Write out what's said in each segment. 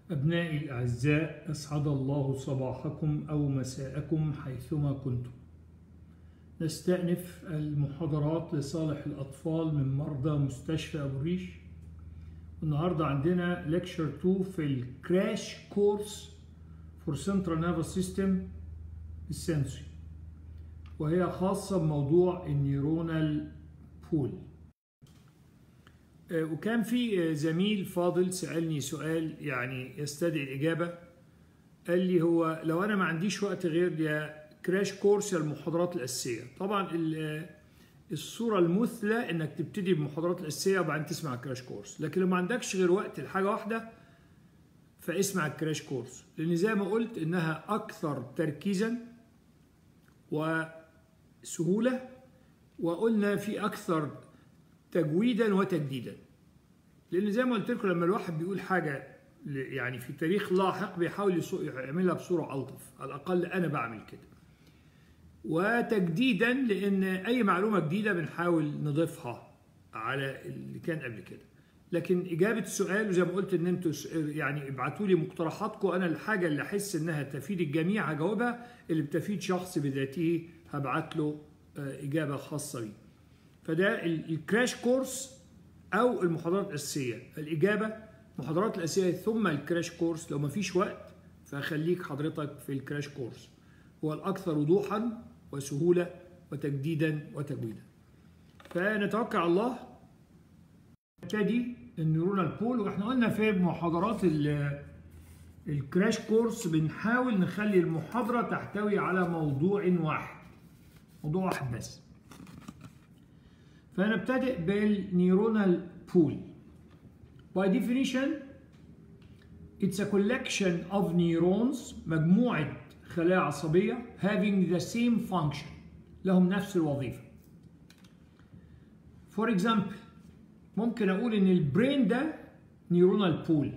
أبنائي الأعزاء أسعد الله صباحكم أو مساءكم حيثما كنتم نستأنف المحاضرات لصالح الأطفال من مرضى مستشفى أبو الريش النهاردة عندنا ليكشر 2 في الكراش كورس فور سنترال نيرفس سيستم السنسوري وهي خاصة بموضوع النيورونال بول وكان في زميل فاضل سألني سؤال يعني يستدعي الإجابة قال لي هو لو أنا ما عنديش وقت غير يا كراش كورس يا المحاضرات الأساسية طبعا الصورة المثلى إنك تبتدي بالمحاضرات الأساسية وبعدين تسمع الكراش كورس لكن لو ما عندكش غير وقت لحاجة واحدة فاسمع الكراش كورس لأن زي ما قلت إنها أكثر تركيزا وسهولة وقلنا في أكثر تجويدا وتجديدا لان زي ما قلت لكم لما الواحد بيقول حاجه يعني في تاريخ لاحق بيحاول يعملها بصوره الطف على الاقل انا بعمل كده وتجديدا لان اي معلومه جديده بنحاول نضيفها على اللي كان قبل كده لكن اجابه السؤال وزي ما قلت ان انتوا يعني ابعتوا لي مقترحاتكم انا الحاجه اللي احس انها تفيد الجميع هجاوبها اللي بتفيد شخص بذاته هبعت له اجابه خاصه بيه فده الكراش كورس او المحاضرات الاساسيه الاجابه المحاضرات الاساسيه ثم الكراش كورس لو ما فيش وقت فخليك حضرتك في الكراش كورس هو الاكثر وضوحا وسهوله وتجديدا وتجويدا فنتوكل على الله نبتدي النيورونال بول واحنا قلنا في محاضرات الكراش كورس بنحاول نخلي المحاضره تحتوي على موضوع واحد موضوع واحد بس فنبتدئ بالنيورونال بول by definition it's a collection of neurons مجموعة خلايا عصبية having the same function لهم نفس الوظيفة for example ممكن أقول إن البرين ده نيورونال بول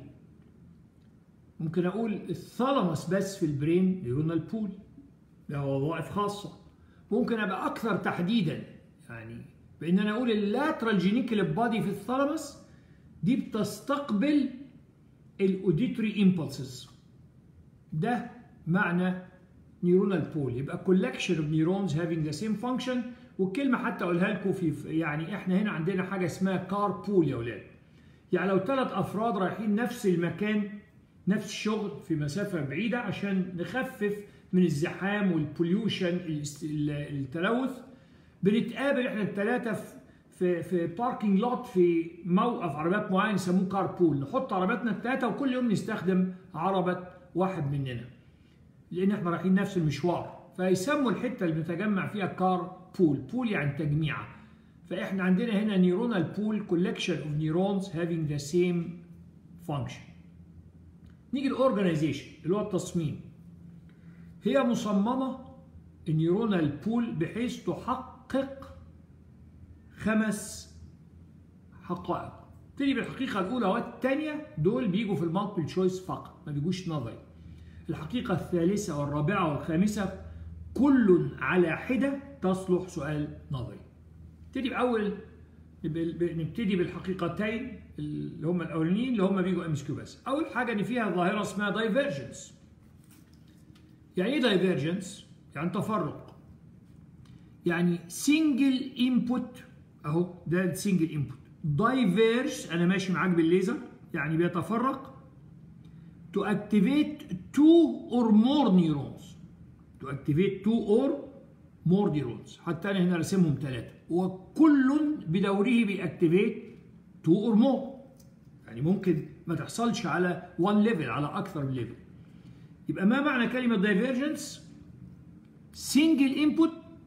ممكن أقول الثالاموس بس في البرين نيورونال بول له وظائف خاصة ممكن أبقى أكثر تحديدا يعني بان انا اقول اللاترال جينيكال بادي في الثالاموس دي بتستقبل الاوديتوري امبulses ده معنى نيورونال بول يبقى collection of neurons having the same function والكلمه حتى اقولها لكم في يعني احنا هنا عندنا حاجه اسمها كار بول يا اولاد يعني لو ثلاث افراد رايحين نفس المكان نفس الشغل في مسافه بعيده عشان نخفف من الزحام والبوليوشن التلوث بنتقابل احنا الثلاثه في في باركينج لوت في موقف عربيات معين يسموه كار بول نحط عربياتنا الثلاثه وكل يوم نستخدم عربه واحد مننا لان احنا رايحين نفس المشوار فيسموا الحته اللي بنتجمع فيها كار بول بول يعني تجميعه فاحنا عندنا هنا نيورونال بول كولكشن اوف نيورونز هافينج ذا سيم فانكشن نيجي الاورجنايزيشن اللي هو التصميم هي مصممه النيورونال بول بحيث تحقق تحقق خمس حقائق تيجي بالحقيقة الأولى والثانية دول بيجوا في المالتيبل تشويس فقط ما بيجوش نظري الحقيقة الثالثة والرابعة والخامسة كل على حدة تصلح سؤال نظري نبتدي بأول نبتدي بالحقيقتين اللي هم الأولانيين اللي هم بيجوا ام كيو بس أول حاجة إن فيها ظاهرة اسمها دايفيرجنس يعني إيه دايفيرجنس؟ يعني تفرق يعني سنجل انبوت اهو ده السنجل انبوت دايفيرج انا ماشي معاك بالليزر يعني بيتفرق to activate two or more neurons to activate two or more neurons حتى انا هنا راسمهم ثلاثه وكل بدوره بيأكتيفيت two or more يعني ممكن ما تحصلش على one level على اكثر من level يبقى ما معنى كلمه divergence single input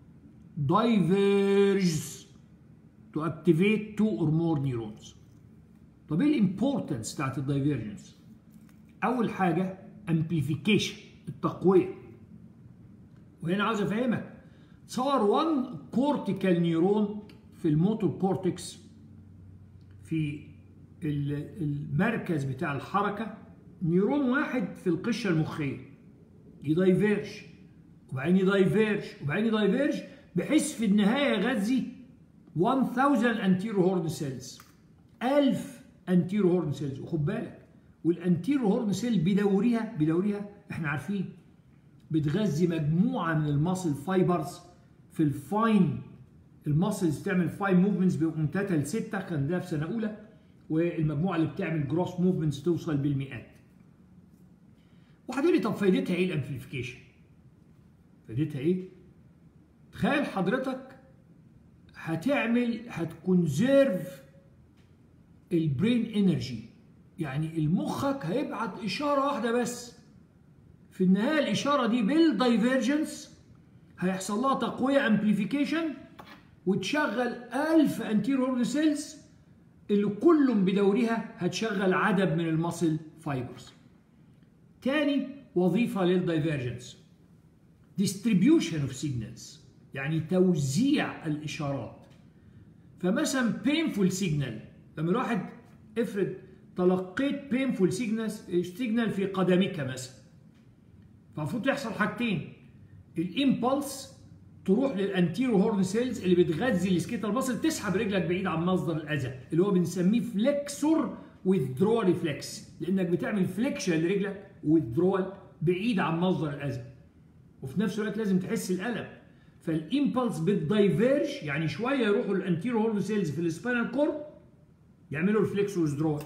diverges to activate two or more neurons. طب ايه الامبورتنس بتاعت الدايفيرجنس؟ أول حاجة amplification التقوية. وهنا عاوز أفهمك تصور 1 كورتيكال نيورون في الموتور كورتكس في المركز بتاع الحركة نيورون واحد في القشرة المخية يدايفيرج وبعدين يدايفيرج وبعدين يدايفيرج بحيث في النهاية يغذي 1000 انتيرو هورن سيلز 1000 انتيرو هورن سيلز وخد بالك والانتيرو هورن سيل بدورها بدورها احنا عارفين بتغذي مجموعه من الماسل فايبرز في الفاين الماسلز بتعمل فاين موفمنتس بيبقوا من 3 ل 6 كان ده في سنه اولى والمجموعه اللي بتعمل جروس موفمنتس توصل بالمئات. وهتقولي طب فايدتها ايه الامبليفيكيشن؟ فايدتها ايه؟ تخيل حضرتك هتعمل هتكونزيرف البرين انرجي يعني المخك هيبعت اشاره واحده بس في النهايه الاشاره دي بالدايفيرجنس هيحصل لها تقويه امبليفيكيشن وتشغل 1000 انتيرور سيلز اللي كلهم بدورها هتشغل عدد من المصل فايبرز تاني وظيفه للدايفيرجنس distribution of signals يعني توزيع الاشارات فمثلا painful signal لما الواحد افرض تلقيت painful signal signal في قدمك مثلا فالمفروض يحصل حاجتين الامبلس تروح للانتيرو هورن سيلز اللي بتغذي السكيتال ماسل تسحب رجلك بعيد عن مصدر الاذى اللي هو بنسميه فليكسور withdrawal ريفلكس لانك بتعمل فليكشن لرجلك withdrawal بعيد عن مصدر الاذى وفي نفس الوقت لازم تحس الالم فالامبلس بتدايفيرج يعني شويه يروحوا الانتيرو هورن سيلز في السباينال كورد يعملوا الفليكس ويزدرول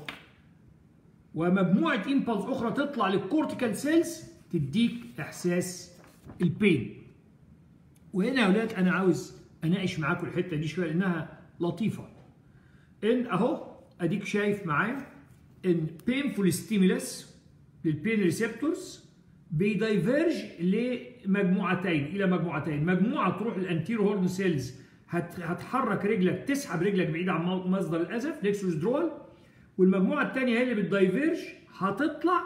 ومجموعه امبلس اخرى تطلع للكورتيكال سيلز تديك احساس البين وهنا يا اولاد انا عاوز اناقش معاكم الحته دي شويه لانها لطيفه ان اهو اديك شايف معايا ان painful stimulus للبين ريسبتورز بيدايفيرج لمجموعتين الى مجموعتين مجموعه تروح للانتيرو هورن سيلز هتحرك رجلك تسحب رجلك بعيد عن مصدر الاذى فليكسوس درول والمجموعه الثانيه هي اللي بتدايفيرج هتطلع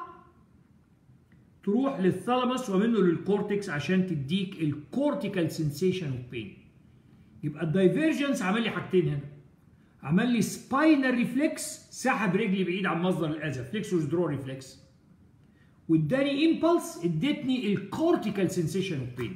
تروح للثالاموس ومنه للكورتكس عشان تديك الكورتيكال سنسيشن اوف بين يبقى الدايفيرجنس عمل لي حاجتين هنا عمل لي سباينال ريفلكس سحب رجلي بعيد عن مصدر الاذى فليكسوس درو ريفلكس واداني امبلس ادتني الكورتيكال سنسيشن اوف بين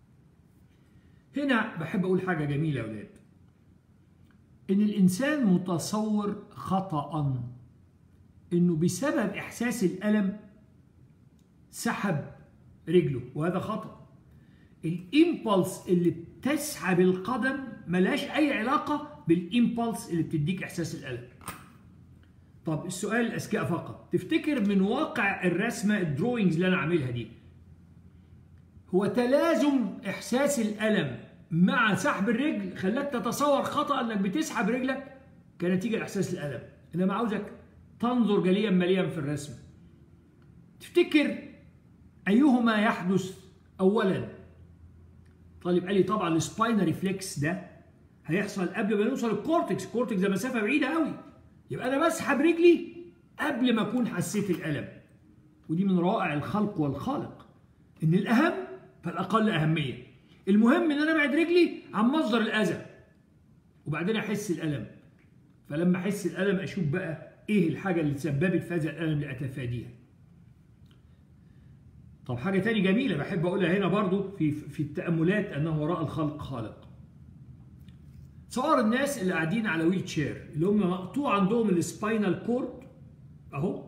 هنا بحب اقول حاجه جميله يا اولاد ان الانسان متصور خطا انه بسبب احساس الالم سحب رجله وهذا خطا الامبلس اللي بتسحب القدم ملهاش اي علاقه بالامبلس اللي بتديك احساس الالم طب السؤال الاذكياء فقط تفتكر من واقع الرسمه الدروينجز اللي انا عاملها دي هو تلازم احساس الالم مع سحب الرجل خلاك تتصور خطا انك بتسحب رجلك كنتيجه لاحساس الالم انما عاوزك تنظر جليا مليا في الرسم تفتكر ايهما يحدث اولا طالب قال لي طبعا السباينال ريفلكس ده هيحصل قبل ما نوصل الكورتكس الكورتكس ده مسافه بعيده قوي يبقى انا بسحب رجلي قبل ما اكون حسيت الالم ودي من روائع الخلق والخالق ان الاهم فالاقل اهميه المهم ان انا ابعد رجلي عن مصدر الاذى وبعدين احس الالم فلما احس الالم اشوف بقى ايه الحاجه اللي تسببت في هذا الالم لاتفاديها طب حاجه تاني جميله بحب اقولها هنا برضو في في التاملات انه وراء الخلق خالق صور الناس اللي قاعدين على ويل تشير اللي هم مقطوع عندهم السباينال كورد اهو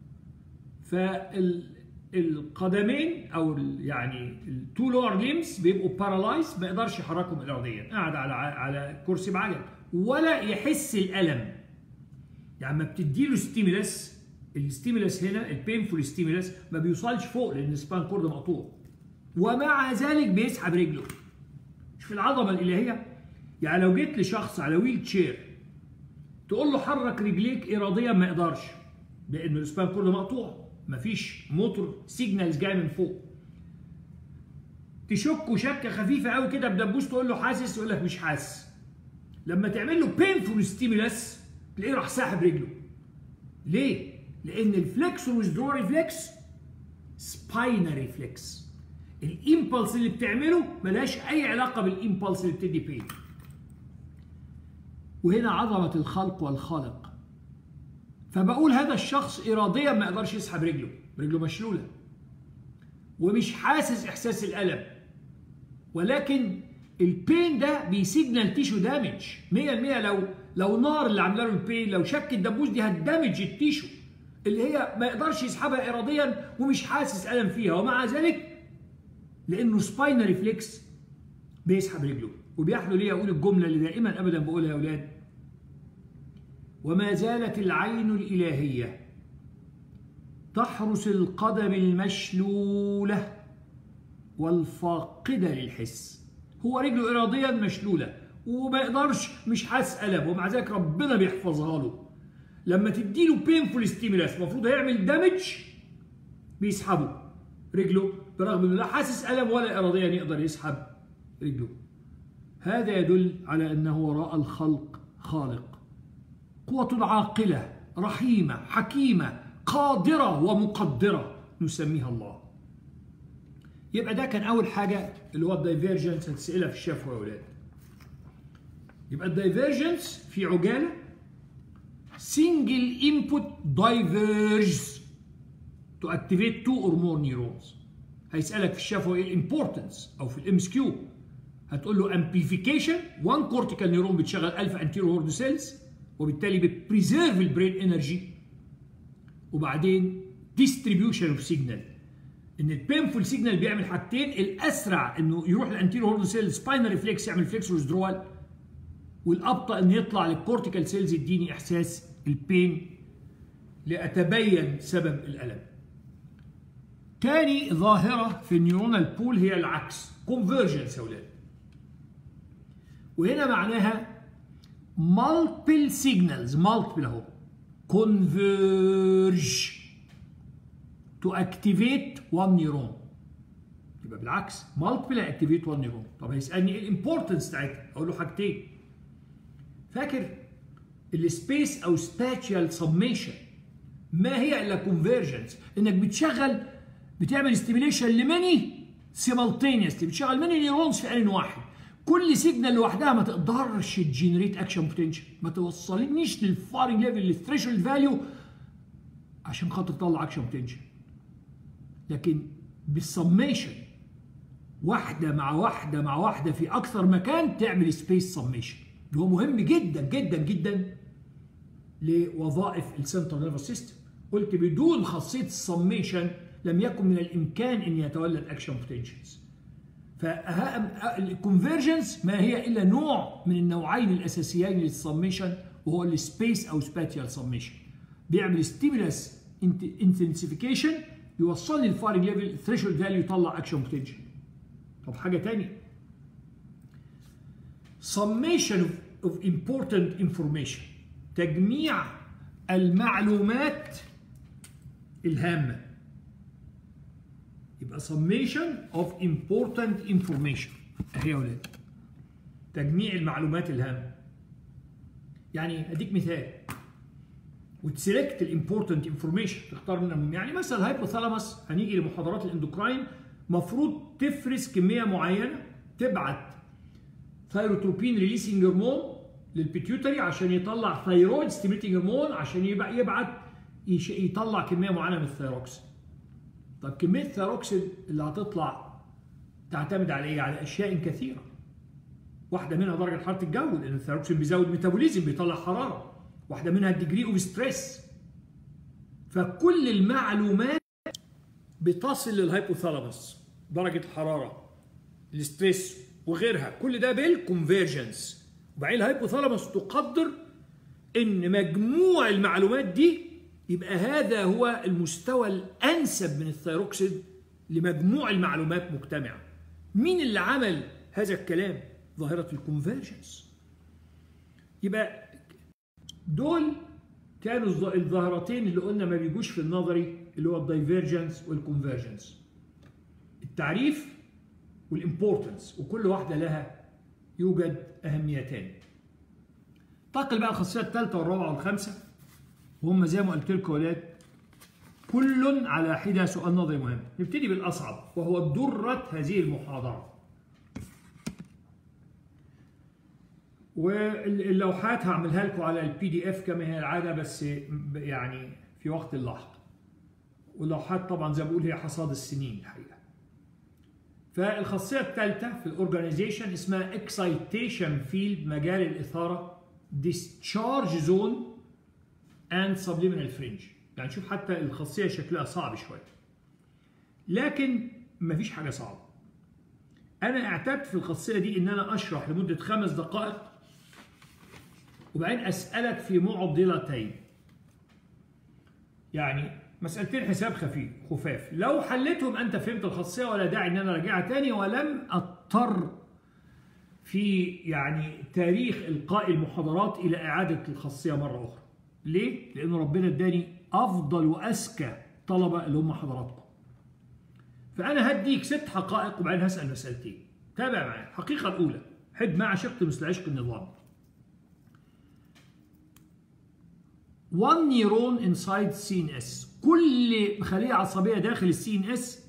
فالقدمين او يعني التو لور ليمز بيبقوا بارالايز ما يقدرش يحركهم اراديا قاعد على على كرسي بعجل ولا يحس الالم يعني ما بتديله ستيمولس الستيمولس هنا البينفول ستيمولس ما بيوصلش فوق لان السباين كورد مقطوع ومع ذلك بيسحب رجله شوف العظمه الالهيه يعني لو جيت لشخص على ويل تشير تقول له حرك رجليك اراديا ما يقدرش لان السباين كورد مقطوع مفيش موتور سيجنالز جاي من فوق تشك شكه خفيفه قوي كده بدبوس تقول له حاسس يقول لك مش حاسس لما تعمل له بينفول ستيمولس تلاقيه راح ساحب رجله ليه لان الفلكس والويزدرو ريفلكس سباينال ريفلكس الامبلس اللي بتعمله ملهاش اي علاقه بالامبلس اللي بتدي بين وهنا عظمه الخلق والخالق فبقول هذا الشخص اراديا ما يقدرش يسحب رجله رجله مشلوله ومش حاسس احساس الالم ولكن البين ده بيسيجنال تيشو دامج 100% لو لو نار اللي عامله له البين لو شك الدبوس دي هتدمج التيشو اللي هي ما يقدرش يسحبها اراديا ومش حاسس الم فيها ومع ذلك لانه سباينال ريفلكس بيسحب رجله وبيحلو لي اقول الجمله اللي دائما ابدا بقولها يا اولاد وما زالت العين الالهيه تحرس القدم المشلوله والفاقده للحس هو رجله اراديا مشلوله وما يقدرش مش حاسس الم ومع ذلك ربنا بيحفظها له لما تديله بينفول ستيمولاس المفروض هيعمل دامج بيسحبه رجله برغم انه لا حاسس الم ولا اراديا يقدر يسحب رجله هذا يدل على انه وراء الخلق خالق قوة عاقلة رحيمة حكيمة قادرة ومقدرة نسميها الله يبقى ده كان أول حاجة اللي هو الدايفيرجنس هتسألها في الشفوي يا أولاد يبقى الدايفيرجنس في عجالة single input diverges to activate two or more neurons هيسألك في الشفوي ايه الامبورتنس أو في الام اس كيو هتقول له amplification one cortical neuron بتشغل الفا anterior هورد سيلز وبالتالي بتبريزيرف البرين انرجي وبعدين distribution اوف سيجنال ان البينفول سيجنال بيعمل حاجتين الاسرع انه يروح للانتيريور هورد سيل سباينال ريفلكس يعمل فليكس ويزدرول والابطا ان يطلع للكورتيكال سيلز يديني احساس البين لاتبين سبب الالم تاني ظاهرة في النيورونال بول هي العكس convergence يا ولاد وهنا معناها multiple signals multiple اهو converge to activate one neuron يبقى بالعكس multiple activate one neuron طب هيسألني ايه الامبورتنس بتاعتها اقول له حاجتين فاكر السبيس او spatial summation ما هي الا convergence انك بتشغل بتعمل ستيميليشن لماني سيمالتينيسلي بتشغل ماني نيورونز في ان واحد كل سيجنال لوحدها ما تقدرش تجنريت اكشن بوتنشال ما توصلنيش للفارنج ليفل للثريشولد فاليو عشان خاطر تطلع اكشن بوتنشال لكن بالسميشن واحده مع واحده مع واحده في اكثر مكان تعمل سبيس سميشن اللي هو مهم جدا جدا جدا لوظائف السنترال نيرفس سيستم قلت بدون خاصيه السميشن لم يكن من الامكان ان يتولد اكشن بوتنشالز فالكونفرجنس ما هي الا نوع من النوعين الاساسيين للسميشن وهو السبيس او سباتيال سميشن بيعمل ستيمولس انتنسيفيكيشن يوصلني للفايرنج ليفل ثريشولد فاليو يطلع اكشن بوتنشال طب حاجه ثانيه summation of important information تجميع المعلومات الهامه يبقى summation of important information اهي يا ولاد تجميع المعلومات الهامه يعني اديك مثال وتسلكت الامبورتنت انفورميشن تختار منهم يعني مثلا الهايبوثالاموس هنيجي لمحاضرات الاندوكراين مفروض تفرز كميه معينه تبعت ثايروتروبين ريليسنج هرمون للبيتيوتري عشان يطلع ثايرويد ستيميتنج هرمون عشان يبعت يطلع كميه معينه من الثايروكسين طب كميه الثيروكسين اللي هتطلع تعتمد على ايه؟ على اشياء كثيره. واحده منها درجه حراره الجو لان الثيروكسين بيزود ميتابوليزم بيطلع حراره. واحده منها الديجري اوف ستريس. فكل المعلومات بتصل للهايبوثالاموس درجه الحراره الستريس وغيرها كل ده بالكونفرجنس وبعدين الهايبوثالاموس تقدر ان مجموع المعلومات دي يبقى هذا هو المستوى الانسب من الثيروكسيد لمجموع المعلومات مجتمعه. مين اللي عمل هذا الكلام؟ ظاهره الكونفرجنس. يبقى دول كانوا الظاهرتين اللي قلنا ما بيجوش في النظري اللي هو الدايفيرجنس والكونفرجنس. التعريف والامبورتنس وكل واحده لها يوجد اهميتان. انتقل بقى الخاصيه الثالثه والرابعه والخامسه وهم زي ما قلت لكم ولاد كل على حده سؤال نظري مهم نبتدي بالاصعب وهو درة هذه المحاضرة واللوحات هعملها لكم على البي دي اف كما هي العاده بس يعني في وقت لاحق واللوحات طبعا زي ما بقول هي حصاد السنين الحقيقه فالخاصيه الثالثه في الاورجانيزيشن اسمها اكسايتيشن فيلد مجال الاثاره discharge زون and subliminal fringe يعني شوف حتى الخاصيه شكلها صعب شويه لكن مفيش حاجه صعبه انا اعتدت في الخاصيه دي ان انا اشرح لمده خمس دقائق وبعدين اسالك في معضلتين يعني مسألتين حساب خفيف خفاف لو حلتهم أنت فهمت الخاصية ولا داعي أن أنا أراجعها تاني ولم أضطر في يعني تاريخ إلقاء المحاضرات إلى إعادة الخاصية مرة أخرى ليه؟ لأن ربنا اداني أفضل وأذكى طلبة اللي هم حضراتكم فأنا هديك ست حقائق وبعدين هسأل مسألتين تابع معايا الحقيقة الأولى حب ما عشقت مثل عشق النظام one neuron inside CNS كل خلية عصبية داخل السي ان اس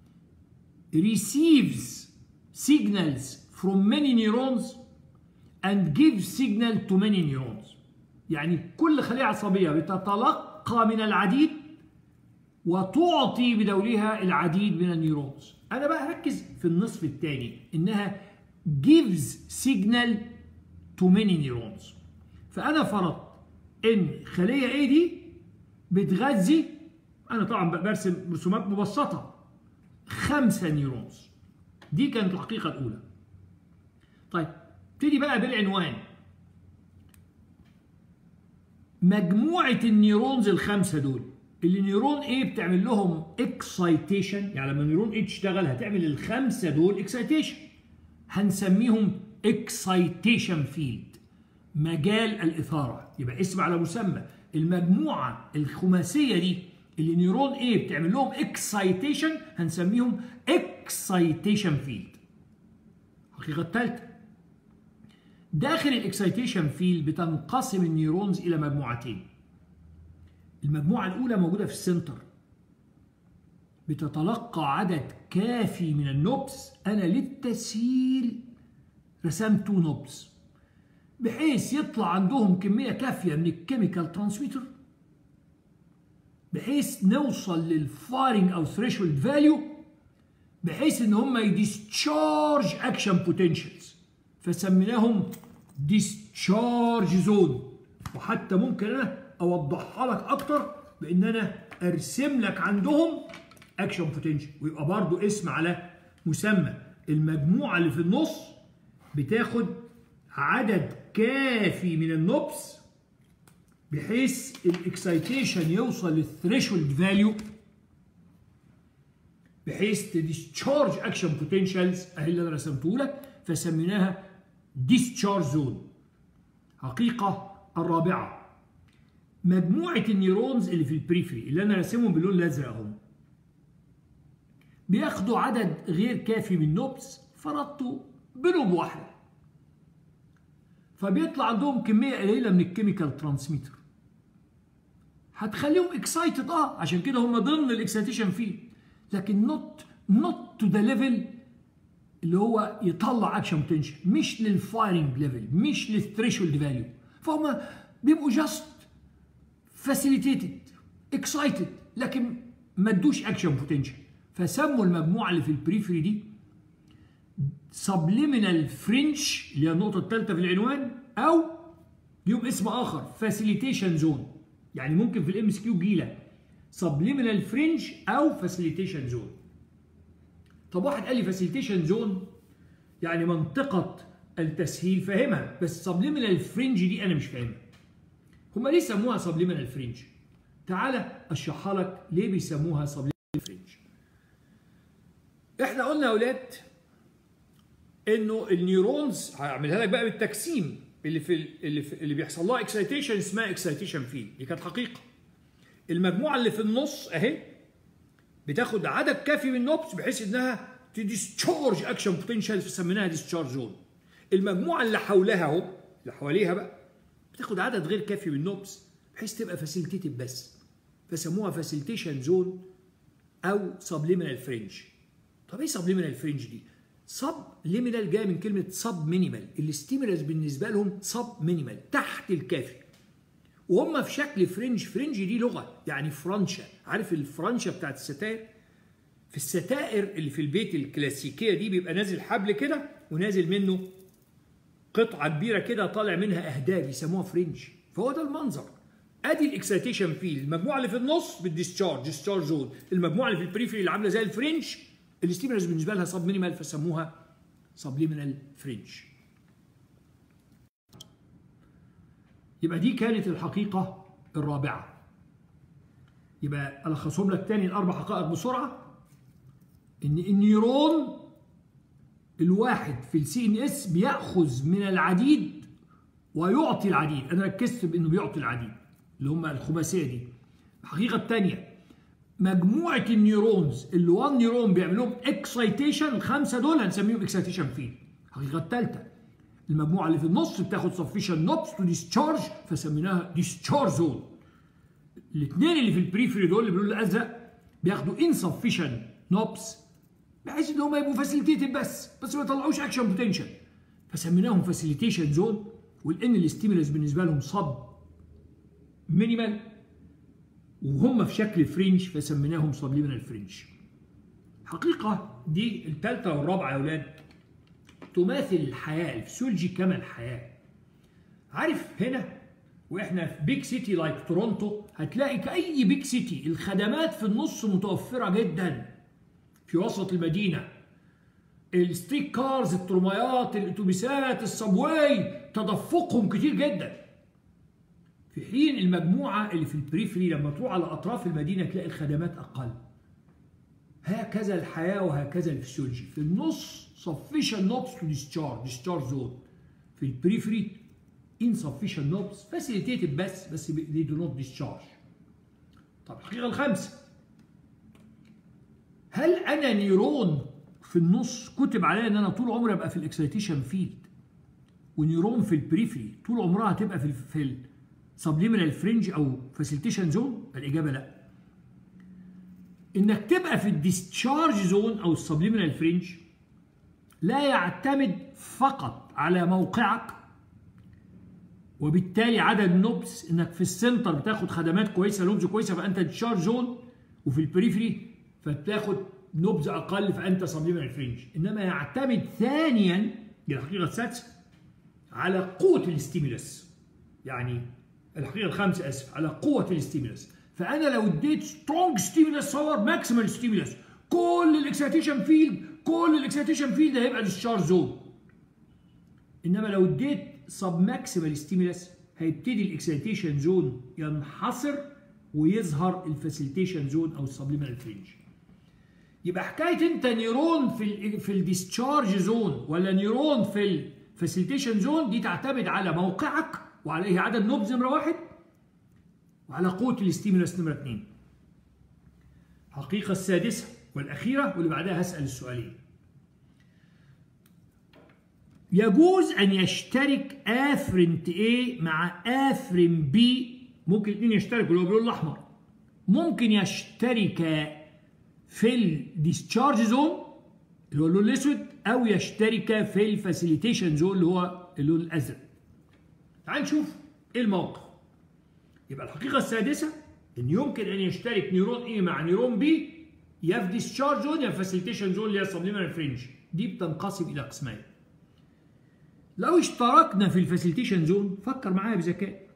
receives signals from many neurons and gives signal to many neurons يعني كل خلية عصبية بتتلقى من العديد وتعطي بدورها العديد من النيورونز أنا بقى أركز في النصف الثاني إنها gives signal to many neurons فأنا فرضت إن خلية A دي بتغذي أنا طبعا برسم رسومات مبسطة خمسة نيورونز دي كانت الحقيقة الأولى طيب ابتدي بقى بالعنوان مجموعة النيورونز الخمسة دول اللي نيورون A بتعمل لهم اكسايتيشن يعني لما نيورون A تشتغل هتعمل الخمسة دول اكسايتيشن هنسميهم اكسايتيشن فيلد مجال الإثارة يبقى اسم على مسمى المجموعة الخماسية دي اللي نيورون A بتعمل لهم اكسايتيشن هنسميهم اكسايتيشن فيلد الحقيقة الثالثة داخل الاكسايتيشن فيلد بتنقسم النيورونز إلى مجموعتين المجموعة الأولى موجودة في السنتر بتتلقى عدد كافي من النوبس أنا للتسهيل رسمت تو نوبس بحيث يطلع عندهم كمية كافية من الكيميكال ترانسميتر بحيث نوصل للفايرنج او ثريشولد فاليو بحيث ان هم يديسشارج اكشن بوتنشالز فسميناهم ديسشارج زون وحتى ممكن انا اوضحها لك اكتر بان انا ارسم لك عندهم اكشن بوتنشال ويبقى برضو اسم على مسمى المجموعه اللي في النص بتاخد عدد كافي من النوبس بحيث الاكسايتيشن يوصل للثريشولد فاليو بحيث تديسشارج اكشن بوتنشالز اهي اللي انا رسمته لك فسميناها ديسشارج زون حقيقه الرابعه مجموعه النيورونز اللي في البريفري اللي انا راسمهم باللون الازرق اهم بياخدوا عدد غير كافي من نوبس فرضته بلوب واحده فبيطلع عندهم كميه قليله من الكيميكال ترانسميتر هتخليهم اكسايتد اه عشان كده هم ضمن الاكسايتيشن فيه لكن نوت نوت تو ذا ليفل اللي هو يطلع اكشن بوتنشال مش للفايرنج ليفل مش للثريشولد فاليو فهم بيبقوا جاست فاسيليتيتد اكسايتد لكن ما ادوش اكشن بوتنشال فسموا المجموعه اللي في البريفري دي سبليمينال فرنش اللي هي النقطه الثالثه في العنوان او ليهم اسم اخر فاسيليتيشن زون يعني ممكن في الام اس كيو جيلك سبليمينال فرنج او فاسيليتيشن زون طب واحد قال لي فاسيليتيشن زون يعني منطقه التسهيل فاهمها بس سبليمينال فرنج دي انا مش فاهمها هما ليه سموها سبليمينال فرنج تعالى اشرحها لك ليه بيسموها سبليمينال فرنج احنا قلنا يا اولاد انه النيورونز هعملها لك بقى بالتقسيم اللي في اللي في اللي بيحصل لها اكسايتيشن اسمها اكسايتيشن فيلد دي كانت حقيقه المجموعه اللي في النص اهي بتاخد عدد كافي من النوبس بحيث انها تديسشارج اكشن بوتنشال فسميناها ديسشارج زون المجموعه اللي حولها اهو اللي حواليها بقى بتاخد عدد غير كافي من النوبس بحيث تبقى فاسيلتيتد بس فسموها فاسيلتيشن زون او سبليمينال فرنج طب ايه سبليمينال فرنج دي سب ليمينال جاي من كلمه سب مينيمال الستيمولس بالنسبه لهم سب مينيمال تحت الكافي وهم في شكل فرنج فرنج دي لغه يعني فرنشا عارف الفرنشا بتاعت الستائر في الستائر اللي في البيت الكلاسيكيه دي بيبقى نازل حبل كده ونازل منه قطعه كبيره كده طالع منها اهداب يسموها فرنج فهو ده المنظر ادي الاكسيتيشن فيلد المجموعه اللي في النص بالديسشارج ديسشارج زون المجموعه اللي في البريفري اللي عامله زي الفرنش الاستيمولس بالنسبه لها سب مينيمال فسموها سبليمينال فرنش يبقى دي كانت الحقيقه الرابعه يبقى الخصهم لك تاني الاربع حقائق بسرعه ان النيرون الواحد في السي ان اس بياخذ من العديد ويعطي العديد انا ركزت بانه بيعطي العديد اللي هم الخماسيه دي الحقيقه الثانيه مجموعه النيورونز اللي 1 نيورون بيعمل لهم اكسايتيشن الخمسه دول هنسميهم اكسايتيشن فيلد الحقيقه الثالثه المجموعه اللي في النص بتاخد سفيشن نوبس تو ديسشارج فسميناها ديسشارج زون الاثنين اللي في البريفري دول اللي باللون الازرق بياخدوا انسفيشن نوبس بحيث ان هم يبقوا فاسيليتيتد بس بس ما يطلعوش اكشن بوتنشال فسميناهم فاسيليتيشن زون والان الاستيمولس بالنسبه لهم صب مينيمال وهم في شكل فرنش فسميناهم سبليمينال فرنش حقيقة دي الثالثة والرابعة يا أولاد تماثل الحياة الفسيولوجي كما الحياة عارف هنا واحنا في بيج سيتي لايك تورونتو هتلاقي كأي بيج سيتي الخدمات في النص متوفرة جدا في وسط المدينة الستريت كارز الترميات الاتوبيسات الصبواي تدفقهم كتير جدا في حين المجموعة اللي في البريفري لما تروح على أطراف المدينة تلاقي الخدمات أقل هكذا الحياة وهكذا الفسيولوجي في النص sufficient knobs to discharge discharge zone في البريفري insufficient knobs facilitated بس بس they do not discharge طب الحقيقة الخامسة هل أنا نيرون في النص كتب عليا إن أنا طول عمري أبقى في الإكسيتيشن فيلد ونيرون في البريفري طول عمرها هتبقى في في سبليمينال فرنج او فاسيلتيشن زون الاجابه لا انك تبقى في الديسشارج زون او السبليمينال فرنج لا يعتمد فقط على موقعك وبالتالي عدد نوبس انك في السنتر بتاخد خدمات كويسه نوبز كويسه فانت ديسشارج زون وفي البريفري فبتاخد نوبز اقل فانت سبليمينال فرنج انما يعتمد ثانيا دي الحقيقه السادسه على قوه الاستيمولس يعني الحقيقه الخامسه اسف على قوه الاستيمولس فانا لو اديت سترونج ستيمولس باور ماكسيمال ستيمولس كل الاكسيتيشن فيلد كل الاكسيتيشن فيلد هيبقى ديسشارج زون انما لو اديت سب ماكسيمال ستيمولس هيبتدي الاكسيتيشن زون ينحصر ويظهر الفاسيليتيشن زون او السبليمينال فرنج يبقى حكايه انت نيرون في ال في الديسشارج زون ولا نيرون في الفاسيليتيشن زون دي تعتمد على موقعك وعليه عدد نوبز نمرة واحد وعلى قوة الاستيمولس نمرة اثنين. الحقيقة السادسة والأخيرة واللي بعدها هسأل السؤالين. يجوز أن يشترك آفرنت A مع آفرن B ممكن الاثنين يشتركوا اللي هو باللون الأحمر. ممكن يشترك في الديسشارج زون اللي هو اللون الأسود أو يشترك في الفاسيليتيشن زون اللي هو اللون الأزرق. تعال نشوف ايه الموقف يبقى الحقيقه السادسه ان يمكن ان يشترك نيرون ايه مع نيرون بي يا في ديسشارج زون يا في فاسيليتيشن زون اللي هي السبليمينال فرنج دي بتنقسم الى قسمين لو اشتركنا في الفاسيليتيشن زون فكر معايا بذكاء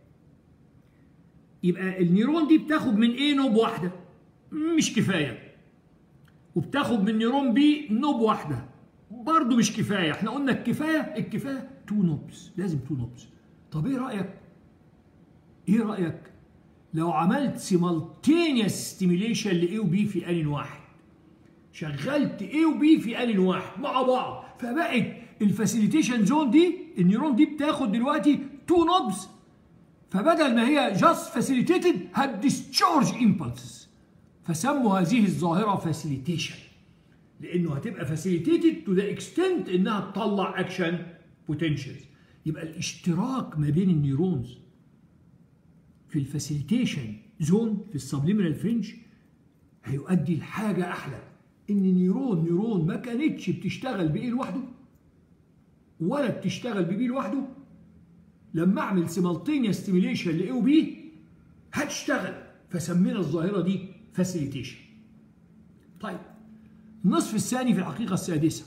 يبقى النيرون دي بتاخد من ايه نوب واحده مش كفايه وبتاخد من نيرون بي نوب واحده برضه مش كفايه احنا قلنا الكفايه الكفايه تو نوبس لازم تو نوبس طب ايه رايك ايه رايك لو عملت سيمالتينيوس ستيميليشن لاي وبي في ان واحد شغلت اي وبي في ان واحد مع بعض فبقت الفاسيليتيشن زون دي النيرون دي بتاخد دلوقتي تو نوبز فبدل ما هي جاست فاسيليتيتد هتديسشارج امبلسز فسموا هذه الظاهره فاسيليتيشن لانه هتبقى فاسيليتيتد تو ذا اكستنت انها تطلع اكشن بوتنشالز يبقى الاشتراك ما بين النيورونز في الفاسيليتيشن زون في السبليمينال فرنج هيؤدي لحاجه احلى ان نيرون نيرون ما كانتش بتشتغل بايه لوحده ولا بتشتغل ببي لوحده لما اعمل سيمالتينيوس ستيميليشن لاي وبي هتشتغل فسمينا الظاهره دي فاسيليتيشن طيب النصف الثاني في الحقيقه السادسه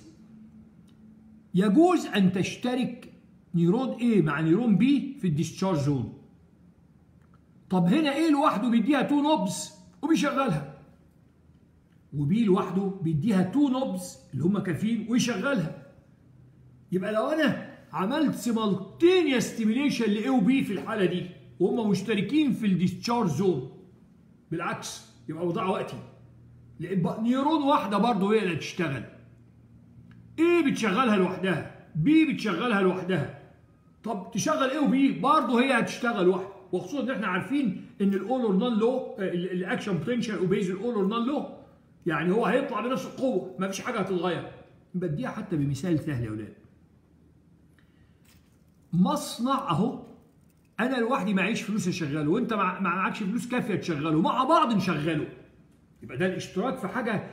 يجوز ان تشترك نيرون A مع نيرون B في الديسشارج زون طب هنا ايه لوحده بيديها تو نوبز وبيشغلها وبي لوحده بيديها تو نوبز اللي هم كافيين ويشغلها يبقى لو انا عملت سيمالتينيوس ستيميليشن لاي وبي في الحاله دي وهم مشتركين في الديسشارج زون بالعكس يبقى بضيع وقتي لان نيرون واحده برضه هي اللي تشتغل ايه بتشغلها لوحدها بي بتشغلها لوحدها طب تشغل ايه وبي برضه هي هتشتغل لوحدها وخصوصا ان احنا عارفين ان الاول اور نون لو الاكشن بوتنشال اوبيز الاول اور نون لو يعني هو هيطلع بنفس القوه ما فيش حاجه هتتغير بديها حتى بمثال سهل يا اولاد مصنع اهو انا لوحدي معيش فلوس اشغله وانت مع معكش فلوس كافيه تشغله مع بعض نشغله يبقى ده الاشتراك في حاجه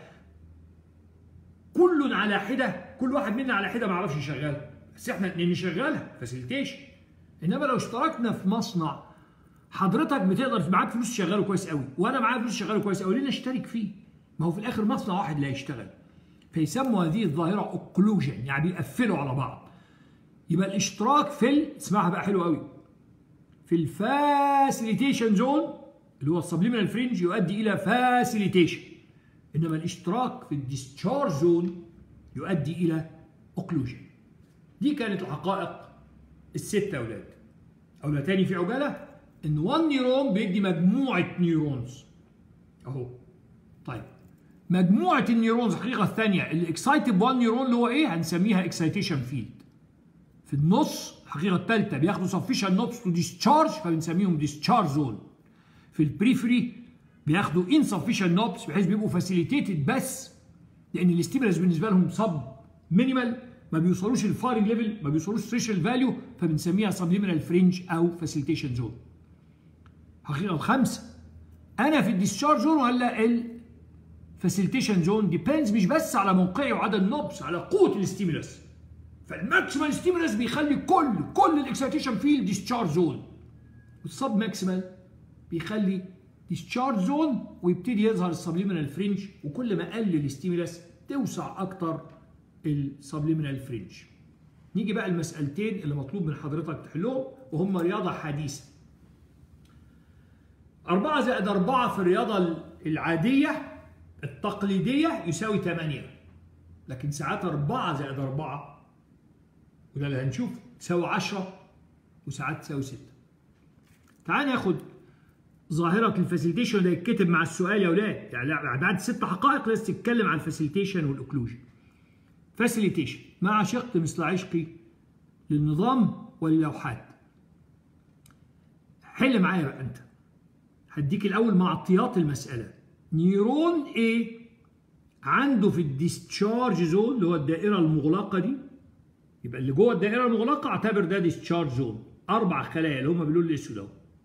كل على حده كل واحد منا على حده ما يعرفش يشغلها بس احنا نشغلها فاسيليتيشن انما لو اشتركنا في مصنع حضرتك بتقدر معاك فلوس تشغله كويس قوي وانا معايا فلوس تشغله كويس قوي ليه نشترك فيه ما هو في الاخر مصنع واحد اللي هيشتغل فيسموا هذه الظاهره اوكلوجن يعني بيقفلوا على بعض يبقى الاشتراك في ال... اسمعها بقى حلو قوي في الفاسيليتيشن زون اللي هو السبليمينال فرنج يؤدي الى فاسيليتيشن انما الاشتراك في الديسشارج زون يؤدي الى اوكلوجن دي كانت الحقائق الستة يا اولاد اقولها تاني في عجاله ان 1 نيرون بيدي مجموعه نيورونز اهو طيب مجموعه النيورونز الحقيقه الثانيه الاكسايتد 1 نيرون اللي هو ايه هنسميها اكسايتيشن فيلد في النص الحقيقه الثالثه بياخدوا سفيشن نوتس تو ديسشارج فبنسميهم ديسشارج زون في البريفري بياخدوا insufficient نوبس بحيث بيبقوا فاسيليتيتد بس لان الاستيمولس بالنسبه لهم سب مينيمال ما بيوصلوش الفارنج ليفل ما بيوصلوش ثريشل فاليو فبنسميها سبليمينال فرنج او فاسيليتيشن زون حقيقه الخمسه انا في الديسشارج زون ولا الفاسيليتيشن زون ديبيندز مش بس على موقعي وعدد النوبس على قوه الاستيمولس فالماكسيمال ستيمولس بيخلي كل كل الاكسيتيشن فيلد ديسشارج زون والسب ماكسيمال بيخلي ديسشارج زون ويبتدي يظهر السبليمينال فرنج وكل ما قل الاستيمولس توسع اكتر السبليمينال فرنج نيجي بقى المسألتين اللي مطلوب من حضرتك تحلهم وهم رياضة حديثة أربعة زائد أربعة في الرياضة العادية التقليدية يساوي 8 لكن ساعات أربعة زائد أربعة وده اللي هنشوف تساوي 10 وساعات تساوي 6 تعال ناخد ظاهرة الفاسيليتيشن ده يتكتب مع السؤال يا اولاد يعني بعد ست حقائق لازم تتكلم عن الفاسيليتيشن والاوكلوجن فاسيليتيشن ما عشقت مثل عشقي للنظام واللوحات حل معايا بقى انت هديك الاول معطيات المساله نيرون A عنده في الديسشارج زون اللي هو الدائره المغلقه دي يبقى اللي جوه الدائره المغلقه اعتبر ده ديسشارج زون اربع خلايا اللي هم باللون الاسود اهو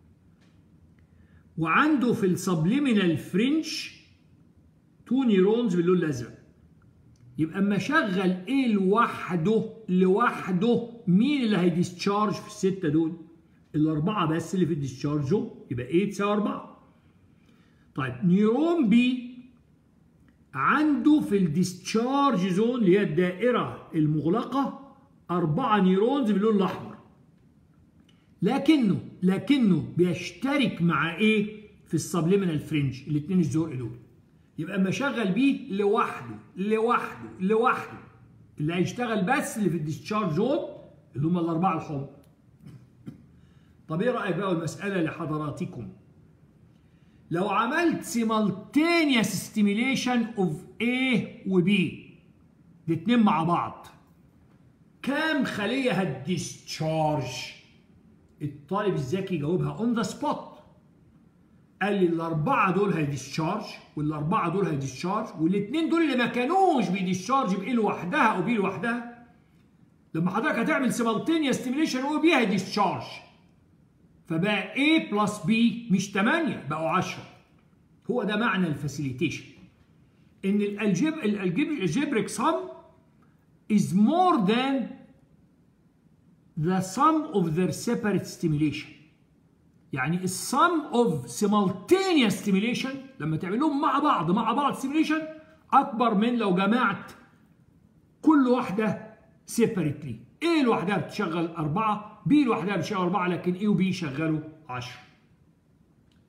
وعنده في السبليمينال فرنش تو نيرونز باللون الازرق يبقى اما شغل ايه لوحده لوحده مين اللي هيديسشارج في السته دول؟ الاربعه بس اللي في الديسشارج زون يبقى ايه تساوي اربعه. طيب نيرون بي عنده في الديسشارج زون اللي هي الدائره المغلقه اربعه نيرونز باللون الاحمر. لكنه لكنه بيشترك مع ايه في السبليمينال فرنج الاثنين الزرق دول يبقى اما شغل بيه لوحده لوحده لوحده اللي هيشتغل بس اللي في الديسشارج زون اللي هم الاربعه الحمر طب ايه رايك بقى المساله لحضراتكم لو عملت simultaneous stimulation of A و B الاثنين مع بعض كام خليه هتديسشارج الطالب الذكي جاوبها اون ذا سبوت قال لي الاربعه دول هيديسشارج والاربعه دول هيديسشارج والاثنين دول اللي ما كانوش بيديسشارج بايه لوحدها او بي لوحدها لما حضرتك هتعمل سيمالتينيوس ستيميليشن او بي هيديسشارج فبقى A بلس B مش 8 بقوا 10 هو ده معنى الفاسيليتيشن ان الالجب الالجبريك سم is more than the sum of their separate stimulation يعني السم اوف simultaneous stimulation لما تعملهم مع بعض مع بعض stimulation اكبر من لو جمعت كل واحده separately A لوحدها بتشغل أربعة B لوحدها بتشغل أربعة لكن A و B يشغلوا 10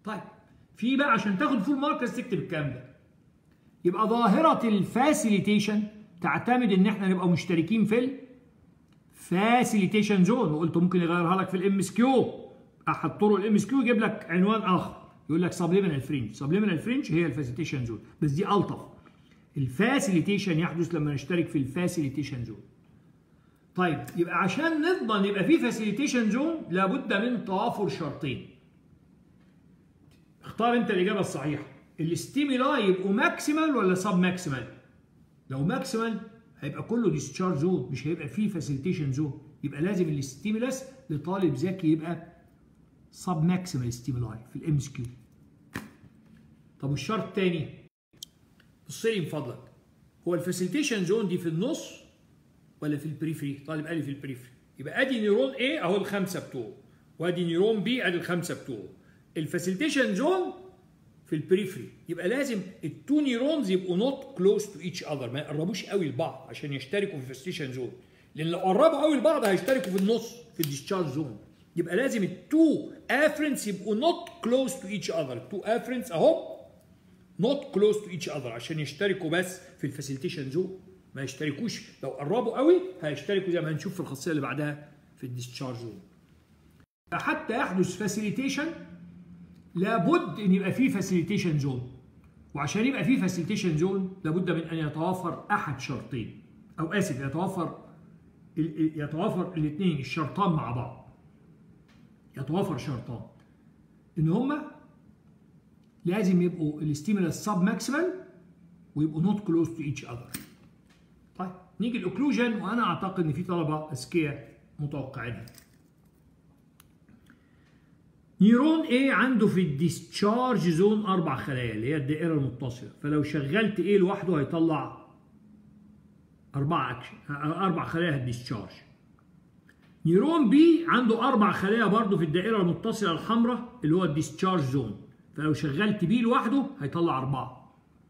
طيب في بقى عشان تاخد فول مارك لازم تكتب الكلام ده يبقى ظاهره الفاسيليتيشن تعتمد ان احنا نبقى مشتركين في الفاسيليتيشن زون وقلت ممكن يغيرها لك في الام اس كيو احد طرق الام اس كيو يجيب لك عنوان اخر يقول لك سبليمينال فرنج سبليمينال فرنج هي الفاسيليتيشن زون بس دي الطف الفاسيليتيشن يحدث لما نشترك في الفاسيليتيشن زون طيب يبقى عشان نضمن يبقى في فاسيليتيشن زون لابد من توافر شرطين اختار انت الاجابه الصحيحه الاستيمولاي يبقوا ماكسيمال ولا سب ماكسيمال لو ماكسيمال هيبقى كله ديسشارج زون مش هيبقى فيه فاسيليتيشن زون يبقى لازم الاستيمولاس لطالب ذكي يبقى سب ماكسيمال ستيمولاي في الام اس كيو طب والشرط الثاني بص لي من فضلك هو الفاسيليتيشن زون دي في النص ولا في البريفري طالب قال لي في البريفري يبقى ادي نيرون A اهو الخمسه بتوعه وادي نيرون B ادي الخمسه بتوعه الفاسيليتيشن زون في البريفري يبقى لازم التو نيرونز يبقوا نوت كلوز تو ايتش اذر ما يقربوش قوي لبعض عشان يشتركوا في الفاسيليتيشن زون لان لو قربوا قوي لبعض هيشتركوا في النص في الديسشارج زون يبقى لازم التو افرنس يبقوا نوت كلوز تو ايتش اذر التو افرنس اهو نوت كلوز تو ايتش اذر عشان يشتركوا بس في الفاسيليتيشن زون ما يشتركوش لو قربوا قوي هيشتركوا زي ما هنشوف في الخاصيه اللي بعدها في الديسشارج زون حتى يحدث فاسيليتيشن لابد ان يبقى فيه فاسيليتيشن زون وعشان يبقى فيه فاسيليتيشن زون لابد من ان يتوافر احد شرطين او اسف يتوافر يتوافر الاثنين الشرطان مع بعض يتوافر شرطان ان هما لازم يبقوا الستيمولاس سب ماكسيمال ويبقوا نوت كلوز تو ايتش اذر طيب نيجي الاوكلوجن وانا اعتقد ان في طلبه اذكياء متوقعينها نيرون A عنده في الديسشارج زون اربع خلايا اللي هي الدائره المتصله فلو شغلت A لوحده هيطلع اربع اكشن اربع خلايا الديسشارج نيرون B عنده اربع خلايا برضه في الدائره المتصله الحمراء اللي هو الديسشارج زون فلو شغلت B لوحده هيطلع اربعه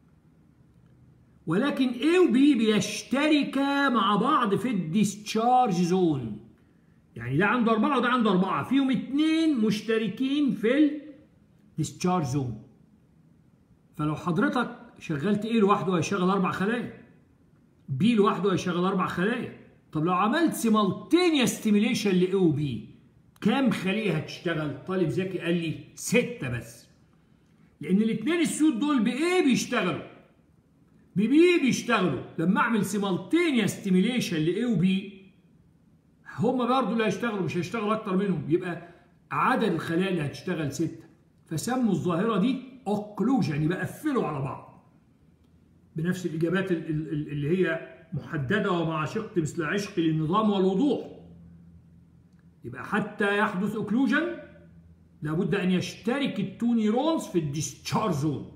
ولكن A و B بيشتركا مع بعض في الديسشارج زون يعني ده عنده أربعة وده عنده أربعة فيهم اتنين مشتركين في الديسشارج زون فلو حضرتك شغلت ايه لوحده هيشغل أربع خلايا بي لوحده هيشغل أربع خلايا طب لو عملت سيمالتينيا ستيميليشن لاي وبي كام خلية هتشتغل؟ طالب ذكي قال لي ستة بس لأن الاتنين السود دول بإيه بيشتغلوا؟ ببي بيشتغلوا لما أعمل سيمالتينيا ستيميليشن لاي وبي هم برضه اللي هيشتغلوا مش هيشتغل اكتر منهم يبقى عدد الخلايا اللي هتشتغل ستة فسموا الظاهرة دي اوكلوجن يبقى قفلوا على بعض بنفس الإجابات اللي هي محددة ومع شق مثل عشق للنظام والوضوح يبقى حتى يحدث اوكلوجن لابد أن يشترك التو نيرونز في الديسشارج زون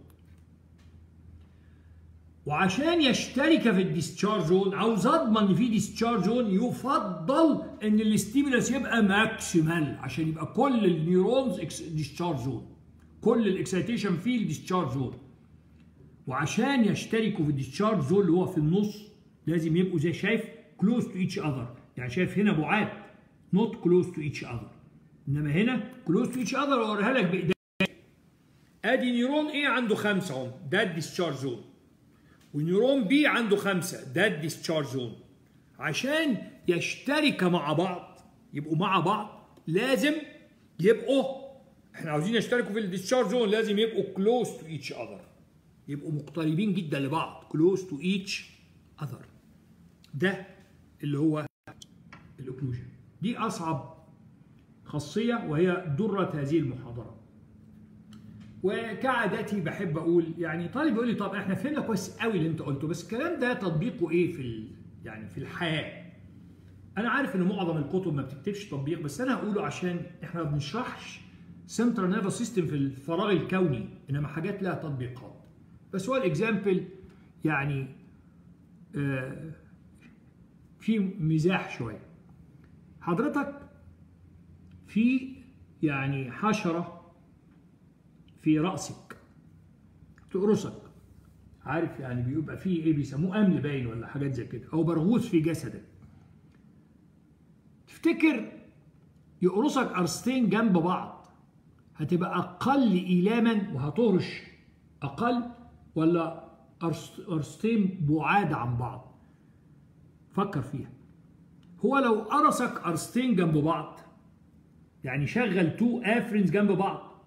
وعشان يشترك في الديسشارج زون عاوز اضمن ان في ديسشارج زون يفضل ان الاستيمولاس يبقى ماكسيمال عشان يبقى كل النيورونز ديسشارج زون كل الاكسيتيشن فيه ديسشارج زون وعشان يشتركوا في الديسشارج زون اللي هو في النص لازم يبقوا زي شايف كلوز تو ايتش اذر يعني شايف هنا بعاد نوت كلوز تو ايتش اذر انما هنا كلوز تو ايتش اذر اوريها لك بايديا ادي نيرون ايه عنده خمسه اهو ده الديسشارج زون ونيورون بي عنده خمسة ده الديسشارج زون عشان يشترك مع بعض يبقوا مع بعض لازم يبقوا احنا عاوزين يشتركوا في الديسشارج زون لازم يبقوا كلوز تو ايتش اذر يبقوا مقتربين جدا لبعض كلوز تو ايتش اذر ده اللي هو الاوكلوجن دي اصعب خاصيه وهي دره هذه المحاضره وكعادتي بحب اقول يعني طالب يقول لي طب احنا فهمنا كويس قوي اللي انت قلته بس الكلام ده تطبيقه ايه في ال... يعني في الحياه انا عارف ان معظم الكتب ما بتكتبش تطبيق بس انا هقوله عشان احنا ما بنشرحش سنترال نيرفس سيستم في الفراغ الكوني انما حاجات لها تطبيقات بس هو الاكزامبل يعني آه في مزاح شويه حضرتك في يعني حشره في راسك تقرصك عارف يعني بيبقى فيه ايه بيسموه امل باين ولا حاجات زي كده او برغوث في جسدك تفتكر يقرصك قرصتين جنب بعض هتبقى اقل ايلاما وهتهرش اقل ولا قرصتين بعاد عن بعض فكر فيها هو لو قرصك قرصتين جنب بعض يعني شغل تو افرنز جنب بعض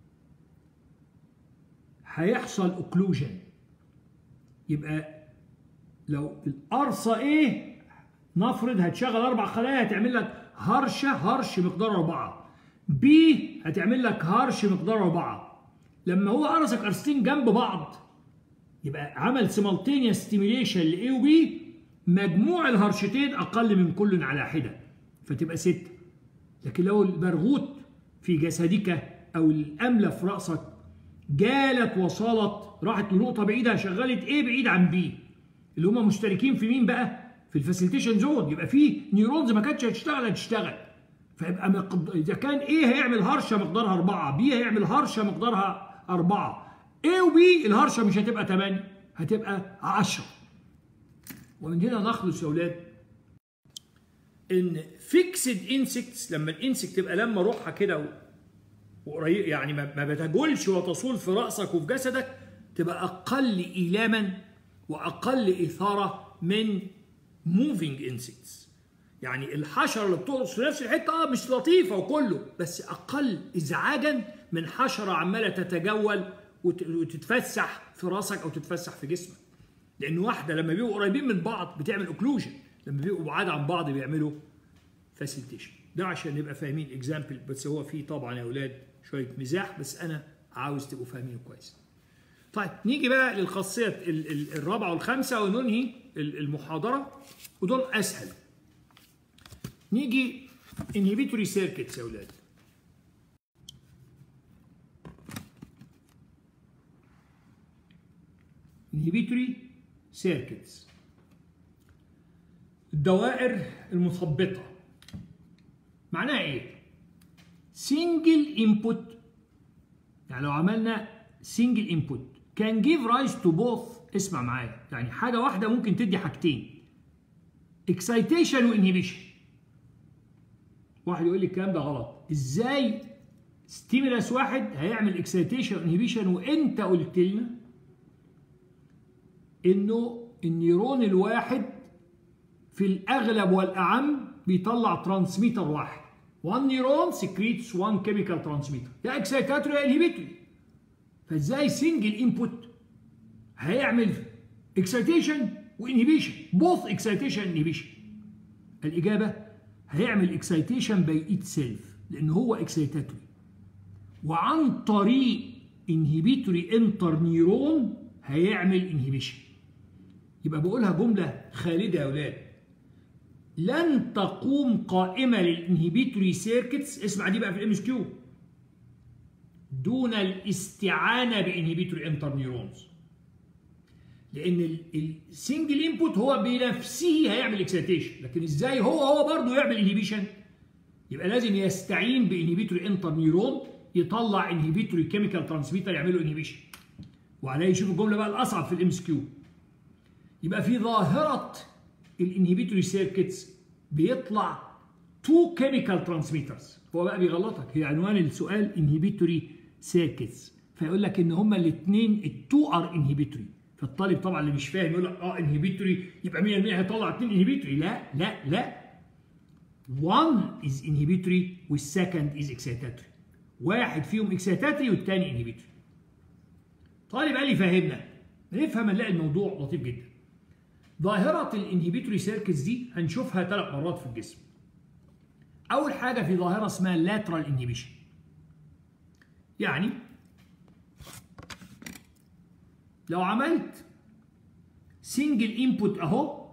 هيحصل اوكلوجن يبقى لو القرصه ايه نفرض هتشغل اربع خلايا هتعمل لك هرشه هرش مقدار اربعه بي هتعمل لك هرش مقدار اربعه لما هو قرصك قرصتين جنب بعض يبقى عمل سيمالتينيوس ستيميليشن لاي وبي مجموع الهرشتين اقل من كل على حده فتبقى ستة لكن لو البرغوث في جسدك او الامله في راسك جالت وصلت راحت لنقطه بعيده شغلت ايه بعيد عن بي اللي هم مشتركين في مين بقى في الفاسيليتيشن زون يبقى في نيورونز ما كانتش هتشتغل هتشتغل فيبقى مقد... اذا كان ايه هيعمل هرشه مقدارها أربعة بي هيعمل هرشه مقدارها أربعة A وبي الهرشه مش هتبقى 8 هتبقى 10 ومن هنا نخلص يا اولاد ان فيكسد انسكتس لما الانسكت تبقى لما روحها كده وقريب يعني ما بتجولش وتصول في راسك وفي جسدك تبقى اقل ايلاما واقل اثاره من موفينج انسكتس يعني الحشره اللي بتقرص في نفس الحته اه مش لطيفه وكله بس اقل ازعاجا من حشره عماله تتجول وتتفسح في راسك او تتفسح في جسمك لان واحده لما بيبقوا قريبين من بعض بتعمل اوكلوجن لما بيبقوا بعاد عن بعض بيعملوا فاسيلتيشن ده عشان نبقى فاهمين اكزامبل بس هو فيه طبعا يا اولاد شويه مزاح بس انا عاوز تبقوا فاهمينه كويس طيب نيجي بقى للخاصيه الرابعه والخامسه وننهي المحاضره ودول اسهل نيجي انهبيتوري سيركتس يا اولاد inhibitory circuits الدوائر المثبطة معناها ايه؟ single input يعني لو عملنا single input can give rise to both اسمع معايا يعني حاجة واحدة ممكن تدي حاجتين excitation وانهبيشن واحد يقول لي الكلام ده غلط ازاي ستيمولاس واحد هيعمل اكسايتيشن وانهبيشن وانت قلت لنا انه النيرون الواحد في الاغلب والاعم بيطلع ترانسميتر واحد one neuron secretes one chemical transmitter يا اكسيتاتوري يا انهبيتوري فازاي سنجل انبوت هيعمل اكسيتيشن وانهبيشن both excitation انهبيشن الاجابه هيعمل اكسيتيشن باي ايت سيلف لان هو اكسيتاتوري وعن طريق انهبيتوري انتر نيرون هيعمل انهبيشن يبقى بقولها جملة خالدة يا أولاد لن تقوم قائمة للانهبيتوري سيركتس اسمع دي بقى في الام اس كيو دون الاستعانة بانهبيتوري انتر نيورونز لأن السنجل انبوت هو بنفسه هيعمل اكسيتيشن لكن ازاي هو هو برضه يعمل انهبيشن يبقى لازم يستعين بانهبيتوري انتر نيورون يطلع انهبيتوري كيميكال ترانسميتر يعملوا انهبيشن وعليه يشوف الجمله بقى الاصعب في الام اس كيو يبقى في ظاهره الانهبيتوري سيركتس بيطلع تو كيميكال ترانسميترز هو بقى بيغلطك هي عنوان السؤال انهبيتوري سيركتس فيقول لك ان هما الاثنين التو ار انهبيتوري فالطالب طبعا اللي مش فاهم يقول لك اه انهبيتوري يبقى 100% هيطلع اثنين انهبيتوري لا لا لا one is inhibitory والسكند is excitatory واحد فيهم excitatory والثاني inhibitory طالب قال لي فهمنا نفهم نلاقي الموضوع لطيف جدا ظاهرة الانهبيتوري سيركتس دي هنشوفها ثلاث مرات في الجسم أول حاجة في ظاهرة اسمها lateral inhibition يعني لو عملت سنجل انبوت اهو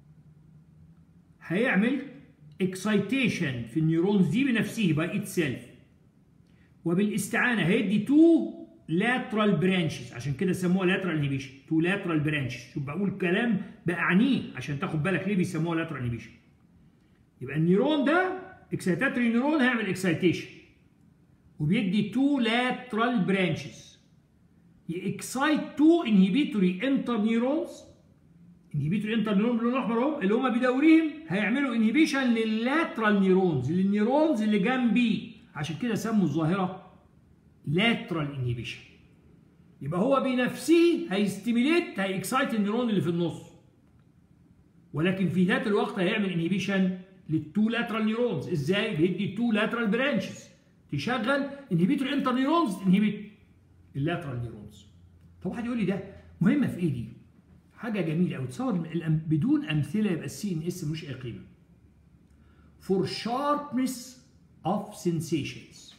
هيعمل اكسايتيشن في النيورونز دي بنفسه باي ات سيلف وبالاستعانه هيدي تو lateral branches عشان كده سموها lateral inhibition تو lateral branches شوف بقول كلام باعنيه عشان تاخد بالك ليه بيسموها lateral inhibition يبقى النيرون ده اكسايتاتوري نيرون هيعمل اكسايتيشن وبيدي تو lateral branches يكسايت تو انهبيتوري انتر نيورونز انهبيتوري انتر نيورون باللون الاحمر اهو اللي هم بدوريهم هيعملوا انهبيشن لللاترال نيورونز للنيورونز اللي جنبيه عشان كده سموا الظاهره لاترال انهبيشن يبقى هو بنفسه هيستيميليت هيكسايت النيرون اللي في النص ولكن في ذات الوقت هيعمل انهبيشن للتو لاترال نيورونز ازاي بيدي تو لاترال برانشز تشغل انهبيتور انتر نيورونز انهبيت اللاترال نيورونز طب واحد يقول لي ده مهمه في ايه دي حاجه جميله قوي تصور بدون امثله يبقى السي ان اس ملوش اي قيمه for sharpness of sensations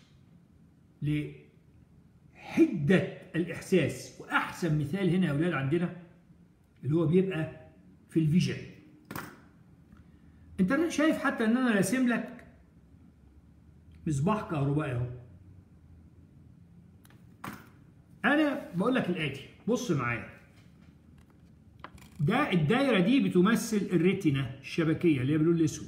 لحدة الإحساس وأحسن مثال هنا يا أولاد عندنا اللي هو بيبقى في الفيجن أنت شايف حتى إن أنا راسم لك مصباح كهربائي أهو أنا بقول لك الآتي بص معايا ده الدايرة دي بتمثل الريتنا الشبكية اللي هي باللون الأسود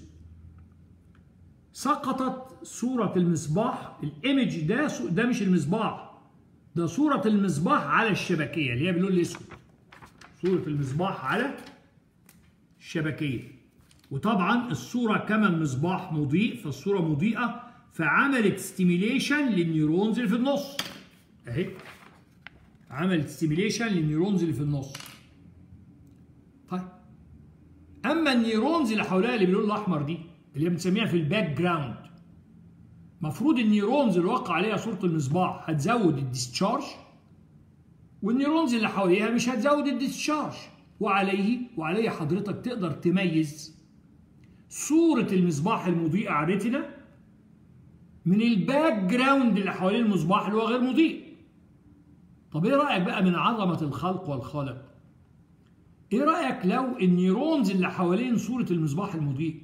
سقطت صورة المصباح الايمج ده ده مش المصباح ده صورة المصباح على الشبكية اللي هي باللون الاسود صورة المصباح على الشبكية وطبعا الصورة كما المصباح مضيء فالصورة مضيئة فعملت ستيميليشن للنيورونز اللي في النص اهي عملت ستيميليشن للنيورونز اللي في النص طيب اما النيورونز اللي حواليها اللي باللون الاحمر دي اللي بنسميها في الباك جراوند مفروض النيورونز اللي وقع عليها صوره المصباح هتزود الديسشارج والنيورونز اللي حواليها مش هتزود الديسشارج وعليه وعليه حضرتك تقدر تميز صورة المصباح المضيئة على الريتنا من الباك جراوند اللي حوالين المصباح اللي هو غير مضيء. طب ايه رأيك بقى من عظمة الخلق والخالق؟ ايه رأيك لو النيورونز اللي حوالين صورة المصباح المضيء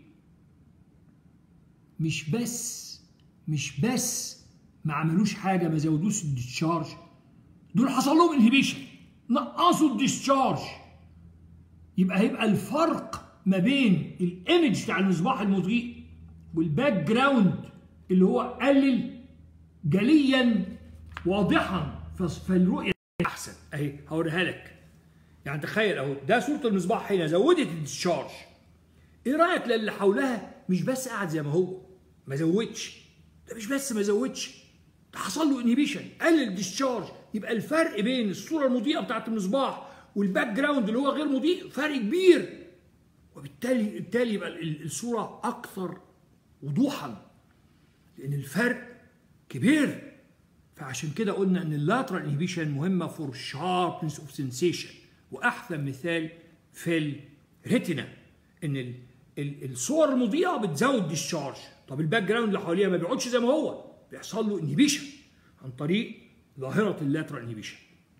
مش بس مش بس ما عملوش حاجه ما زودوش الديسشارج دول حصل لهم انهبيشن نقصوا الديسشارج يبقى هيبقى الفرق ما بين الايمج بتاع المصباح المضيء والباك جراوند اللي هو قلل جليا واضحا فالرؤيه احسن اهي هوريها لك يعني تخيل اهو ده صوره المصباح هنا زودت الديسشارج ايه رايك للي حولها مش بس قاعد زي ما هو ما زودش ده مش بس ما زودش ده حصل له انهبيشن قلل الديسشارج يبقى الفرق بين الصوره المضيئه بتاعت المصباح والباك جراوند اللي هو غير مضيء فرق كبير وبالتالي بالتالي يبقى الصوره اكثر وضوحا لان الفرق كبير فعشان كده قلنا ان اللاترال انهبيشن مهمه فور شاربنس اوف سنسيشن واحسن مثال في الريتنا ان الصور المضيئه بتزود ديسشارج طب الباك جراوند اللي حواليها ما بيقعدش زي ما هو بيحصل له انهبيشن عن طريق ظاهره اللاترال انهبيشن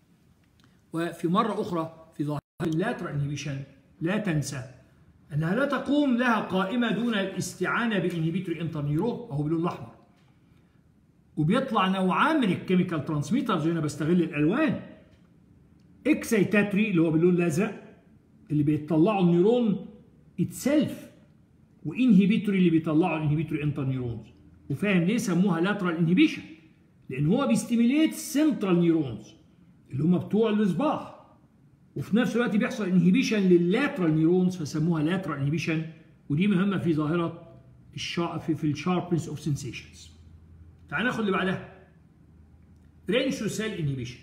وفي مره اخرى في ظاهره اللاترال انهبيشن لا تنسى انها لا تقوم لها قائمه دون الاستعانه بانهبيتوري انترنيورون وهو باللون الاحمر وبيطلع نوعان من الكيميكال ترانسميترز هنا بستغل الالوان اكسيتاتري اللي هو باللون الازرق اللي بيطلعوا النيورون اتسلف وانهبيتوري اللي بيطلعوا الانهبيتوري انتر نيورونز وفاهم ليه سموها لاترال انهبيشن لان هو بيستيميليت سنترال نيورونز اللي هم بتوع المصباح وفي نفس الوقت بيحصل انهبيشن لللاترال نيورونز فسموها لاترال انهبيشن ودي مهمه في ظاهره الشا... في, في الشاربنس اوف سنسيشنز تعال ناخد اللي بعدها برينشو سيل انهبيشن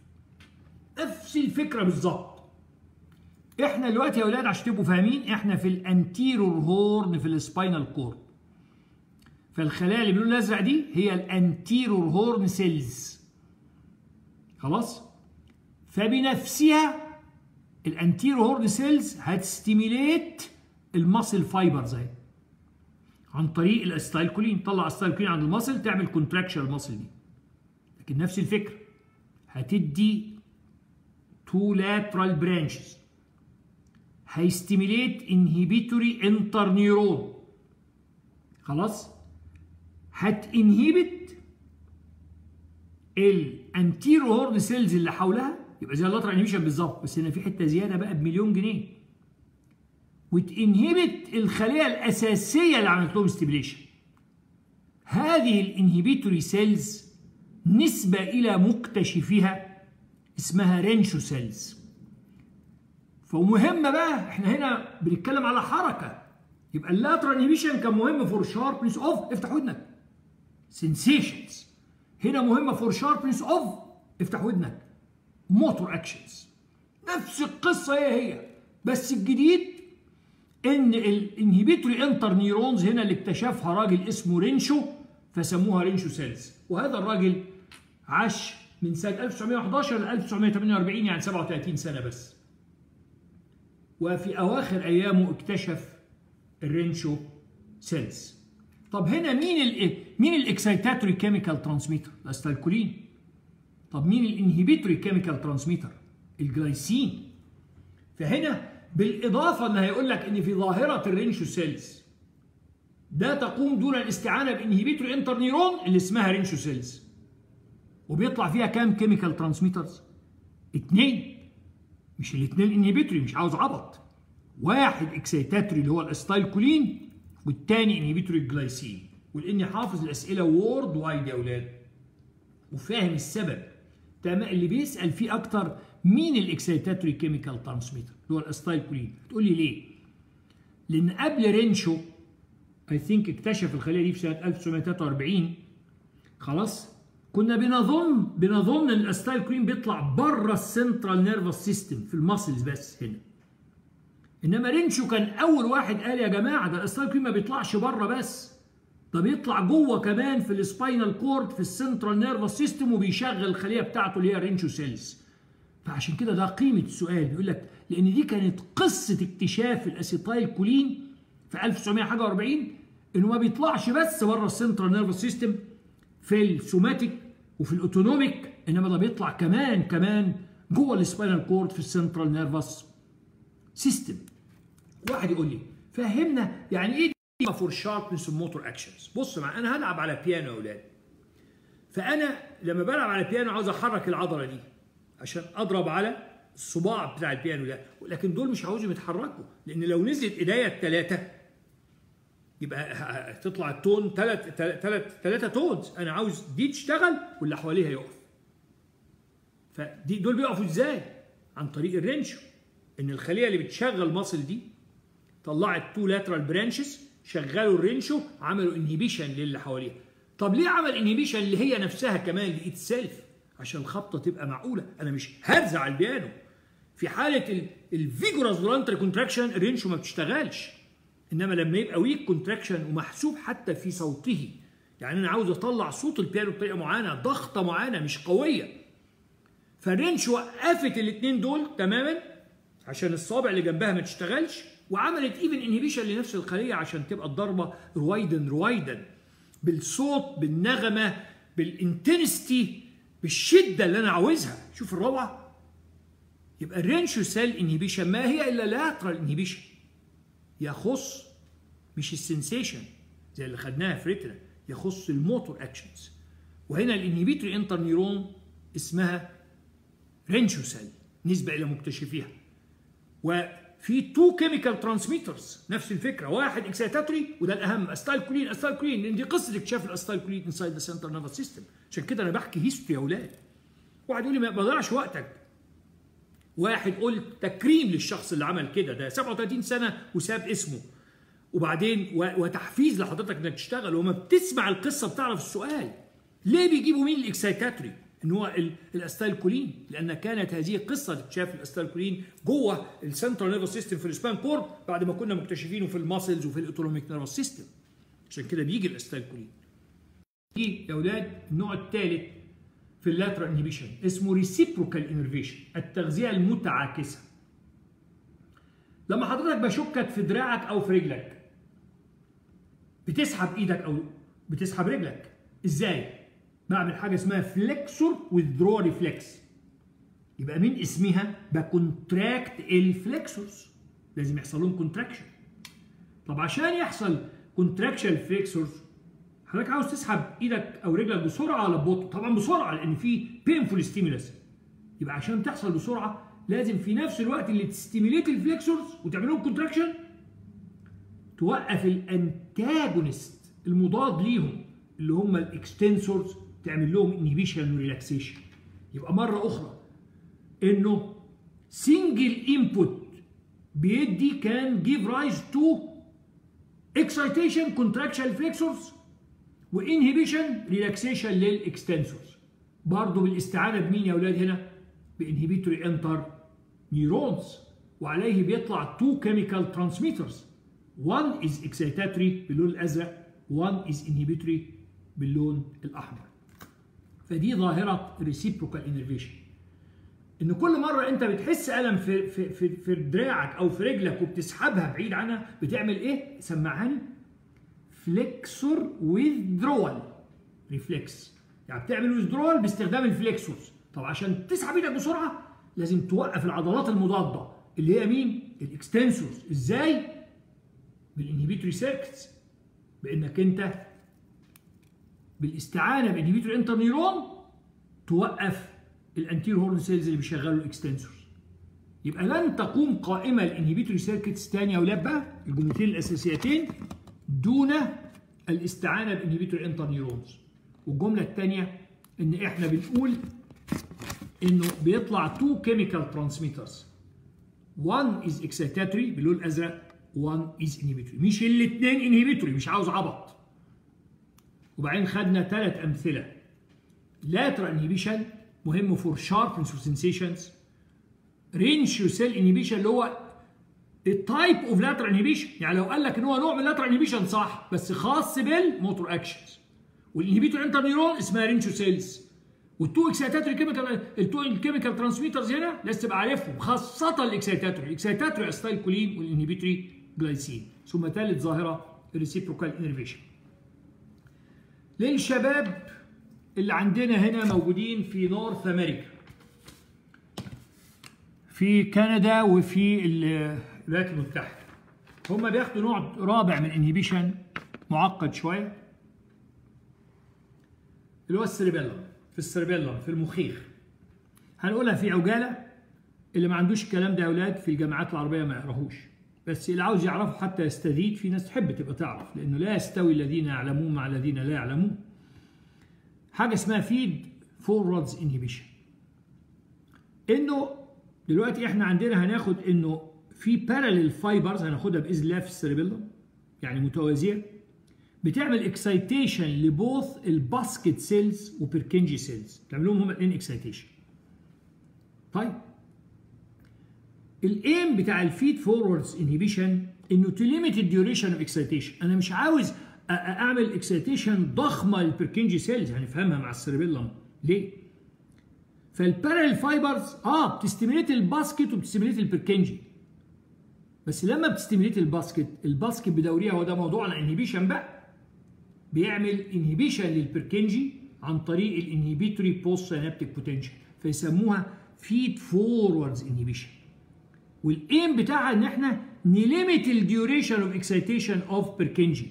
نفس الفكره بالظبط احنا دلوقتي يا اولاد عشان تبقوا فاهمين احنا في الانتيرور هورن في السباينال كورد فالخلايا اللي باللون الازرق دي هي الانتيرور هورن سيلز خلاص فبنفسها الانتيرور هورن سيلز هتستيميليت الماسل فايبرز اهي عن طريق الاستايلكولين طلع استايلكولين عند الماسل تعمل كونتراكشن الماسل دي لكن نفس الفكره هتدي تو لاترال برانشز هيستيميليت انهبيتوري انتر نيورون خلاص هتنهبت الانتيرو هورن سيلز اللي حولها يبقى زي اللاترال انهبيشن بالظبط بس هنا في حته زياده بقى بمليون جنيه وتنهبت الخليه الاساسيه اللي عملت لهم ستيبليشن هذه الانهبيتوري سيلز نسبه الى مكتشفيها اسمها رينشو سيلز فمهمه بقى احنا هنا بنتكلم على حركه يبقى اللاترال انهبيشن كان مهم فور شاربنس اوف افتح ودنك سنسيشنز هنا مهمه فور شاربنس اوف افتح ودنك موتور اكشنز نفس القصه هي هي بس الجديد ان الانهبيتوري انتر نيرونز هنا اللي اكتشفها راجل اسمه رينشو فسموها رينشو سيلز وهذا الراجل عاش من سنه 1911 ل 1948 يعني 37 سنه بس وفي اواخر ايامه اكتشف الرينشو سيلز طب هنا مين ال مين الاكسيتاتوري كيميكال ترانسميتر الاستالكولين طب مين الانهبيتوري كيميكال ترانسميتر الجلايسين فهنا بالاضافه ان هيقول لك ان في ظاهره الرينشو سيلز ده تقوم دون الاستعانه بانهبيتوري انتر نيرون اللي اسمها رينشو سيلز وبيطلع فيها كام كيميكال ترانسميترز اتنين مش الاثنين انهبيتوري مش عاوز عبط واحد اكسيتاتوري اللي هو الاستايلكولين والتاني انهبيتوري الجلايسين ولاني حافظ الاسئله وورد وايد يا اولاد وفاهم السبب تمام اللي بيسال فيه اكتر مين الاكسيتاتوري كيميكال ترانسميتر اللي هو الاستايلكولين تقول لي ليه لان قبل رينشو اي ثينك اكتشف الخليه دي في سنه 1943 خلاص كنا بنظن بنظن ان الاستايلكولين بيطلع بره السنترال نيرفس سيستم في الماسلز بس هنا انما رينشو كان اول واحد قال يا جماعه ده الاستايلكولين ما بيطلعش بره بس ده بيطلع جوه كمان في السباينال كورد في السنترال نيرفس سيستم وبيشغل الخليه بتاعته اللي هي الرينشو سيلز فعشان كده ده قيمه السؤال بيقول لك لان دي كانت قصه اكتشاف الاسيتايل كولين في 1941 انه ما بيطلعش بس بره السنترال نيرفس سيستم في السوماتيك وفي الاوتونوميك انما ده بيطلع كمان كمان جوه السباينال كورد في السنترال نيرفس سيستم واحد يقول لي فهمنا يعني ايه فور شاربنس الموتور اكشنز بص معايا انا هلعب على بيانو يا اولاد فانا لما بلعب على بيانو عاوز احرك العضله دي عشان اضرب على الصباع بتاع البيانو ده لكن دول مش عاوزهم يتحركوا لان لو نزلت ايديا الثلاثه يبقى تطلع التون ثلاث ثلاث ثلاثه تونز انا عاوز دي تشتغل واللي حواليها يقف فدي دول بيقفوا ازاي عن طريق الرينشو ان الخليه اللي بتشغل ماسل دي طلعت تو لاترال برانشز شغلوا الرينشو عملوا انهبيشن للي حواليها طب ليه عمل انهبيشن اللي هي نفسها كمان لايت سيلف عشان الخبطه تبقى معقوله انا مش هرزع البيانو في حاله الفيجوراس فولانتري كونتراكشن الرينشو ما بتشتغلش انما لما يبقى ويك كونتراكشن ومحسوب حتى في صوته يعني انا عاوز اطلع صوت البيانو بطريقه معينه ضغطه معينه مش قويه فالرينش وقفت الاثنين دول تماما عشان الصابع اللي جنبها ما تشتغلش وعملت ايفن انهبيشن لنفس الخليه عشان تبقى الضربه رويدا رويدا بالصوت بالنغمه بالانتنستي بالشده اللي انا عاوزها شوف الروعه يبقى الرينشو سيل انهبيشن ما هي الا لاترال انهبيشن يخص مش السنسيشن زي اللي خدناها في ريتنا يخص الموتور اكشنز وهنا الانهبيتوري انتر نيرون اسمها رينشو سيل نسبه الى مكتشفيها وفي تو كيميكال ترانسميترز نفس الفكره واحد اكسيتاتوري وده الاهم استايلكولين استايلكولين لان دي قصه اكتشاف الاستايلكولين انسايد ذا سنتر نيرفس سيستم عشان كده انا بحكي هيستوري يا اولاد واحد يقول لي ما بضيعش وقتك واحد قلت تكريم للشخص اللي عمل كده ده 37 سنه وساب اسمه وبعدين وتحفيز لحضرتك انك تشتغل وما بتسمع القصه بتعرف السؤال ليه بيجيبوا مين الاكسيتاتوري ان هو الاستايلكولين لان كانت هذه قصه اكتشاف الاستايلكولين جوه السنترال نيرفس سيستم في السبان كورد بعد ما كنا مكتشفينه في الماسلز وفي الاوتونوميك نيرفس سيستم عشان كده بيجي الاستايلكولين دي يا اولاد النوع الثالث في اللاترال انهبيشن اسمه ريسيبروكال انرفيشن التغذيه المتعاكسه لما حضرتك بشكك في دراعك او في رجلك بتسحب ايدك او بتسحب رجلك ازاي بعمل حاجه اسمها فليكسور وذرو ريفلكس يبقى من اسمها بكونتراكت الفليكسورز لازم يحصل لهم كونتراكشن طب عشان يحصل كونتراكشن الفليكسورز حضرتك عاوز تسحب ايدك او رجلك بسرعه ولا ببطء؟ طبعا بسرعه لان في بينفول ستيمولس يبقى عشان تحصل بسرعه لازم في نفس الوقت اللي تستيميليت الفليكسورز وتعمل لهم كونتراكشن توقف الانتاجونست المضاد ليهم اللي هم الاكستنسورز تعمل لهم انهبيشن وريلاكسيشن يبقى مره اخرى انه سنجل انبوت بيدي كان جيف رايز تو اكسايتيشن كونتراكشن فليكسورز وانهبيشن ريلاكسيشن للاكستنسورز برضه بالاستعانه بمين يا اولاد هنا بانهبيتوري انتر نيورونز وعليه بيطلع تو كيميكال ترانسميترز one is excitatory باللون الازرق one is inhibitory باللون الاحمر فدي ظاهره reciprocal innervation ان كل مره انت بتحس الم في في في, في دراعك او في رجلك وبتسحبها بعيد عنها بتعمل ايه سمعهاني فليكسور withdrawal ريفلكس يعني بتعمل withdrawal باستخدام الفليكسورز طب عشان تسحب ايدك بسرعه لازم توقف العضلات المضاده اللي هي مين الاكستنسورز ازاي بالانهبيتوري سيركتس بانك انت بالاستعانه بانهبيتوري انتر نيرون توقف الانتير هورن سيلز اللي بيشغلوا الاكستنسورز يبقى لن تقوم قائمه الانهبيتوري سيركتس تاني يا اولاد بقى الجملتين الاساسيتين دون الاستعانه بانهبيتوري انتر نيرونز والجمله الثانيه ان احنا بنقول انه بيطلع تو كيميكال ترانسميترز one is excitatory باللون الازرق one is inhibitory مش الاثنين inhibitory مش عاوز عبط وبعدين خدنا ثلاث امثله lateral inhibition مهم فور sharpness of sensations ratio cell inhibition اللي هو التايب اوف lateral inhibition يعني لو قال لك ان هو نوع من lateral inhibition صح بس خاص بالموتور اكشنز والانهبيتور انتر نيرون اسمها رينشو سيلز والتو اكسيتاتوري كيميكال التو الكيميكال ترانسميترز هنا لازم تبقى عارفهم خاصه الاكسيتاتوري الاكسيتاتوري استايل كولين والانهبيتوري جلايسين ثم ثالث ظاهره الريسيبروكال انرفيشن للشباب اللي عندنا هنا موجودين في نورث امريكا في كندا وفي الولايات المتحده هم بياخدوا نوع رابع من انهبيشن معقد شويه اللي هو السيربيلم في السيربيلم في المخيخ هنقولها في عجاله اللي ما عندوش الكلام ده يا اولاد في الجامعات العربيه ما يقراهوش بس اللي عاوز يعرفه حتى يستزيد في ناس تحب تبقى تعرف لانه لا يستوي الذين يعلمون مع الذين لا يعلمون حاجه اسمها فيد فوروردز انهبيشن انه دلوقتي احنا عندنا هناخد انه في باراليل فايبرز هناخدها باذن الله في السيربيلم يعني متوازيه بتعمل اكسايتيشن لبوث الباسكت سيلز وبركنجي سيلز بتعمل لهم هما الاثنين اكسايتيشن طيب الايم بتاع الفيد فوروردز انهبيشن انه تليميت الديوريشن اوف اكسايتيشن انا مش عاوز اعمل اكسايتيشن ضخمه للبركنجي سيلز هنفهمها مع السيربيلم ليه فالبارال فايبرز اه بتستيميليت الباسكت وبتستيميليت البركنجي بس لما بتستيميليت الباسكت الباسكت بدوريها وده موضوعنا انهبيشن بقى بيعمل انهبيشن للبركنجي عن طريق الانهبيتوري بوست سينابتيك بوتنشال فيسموها فيد فوروردز انهبيشن والايم بتاعها ان احنا نليميت الديوريشن اوف اكسايتيشن اوف بيركنجي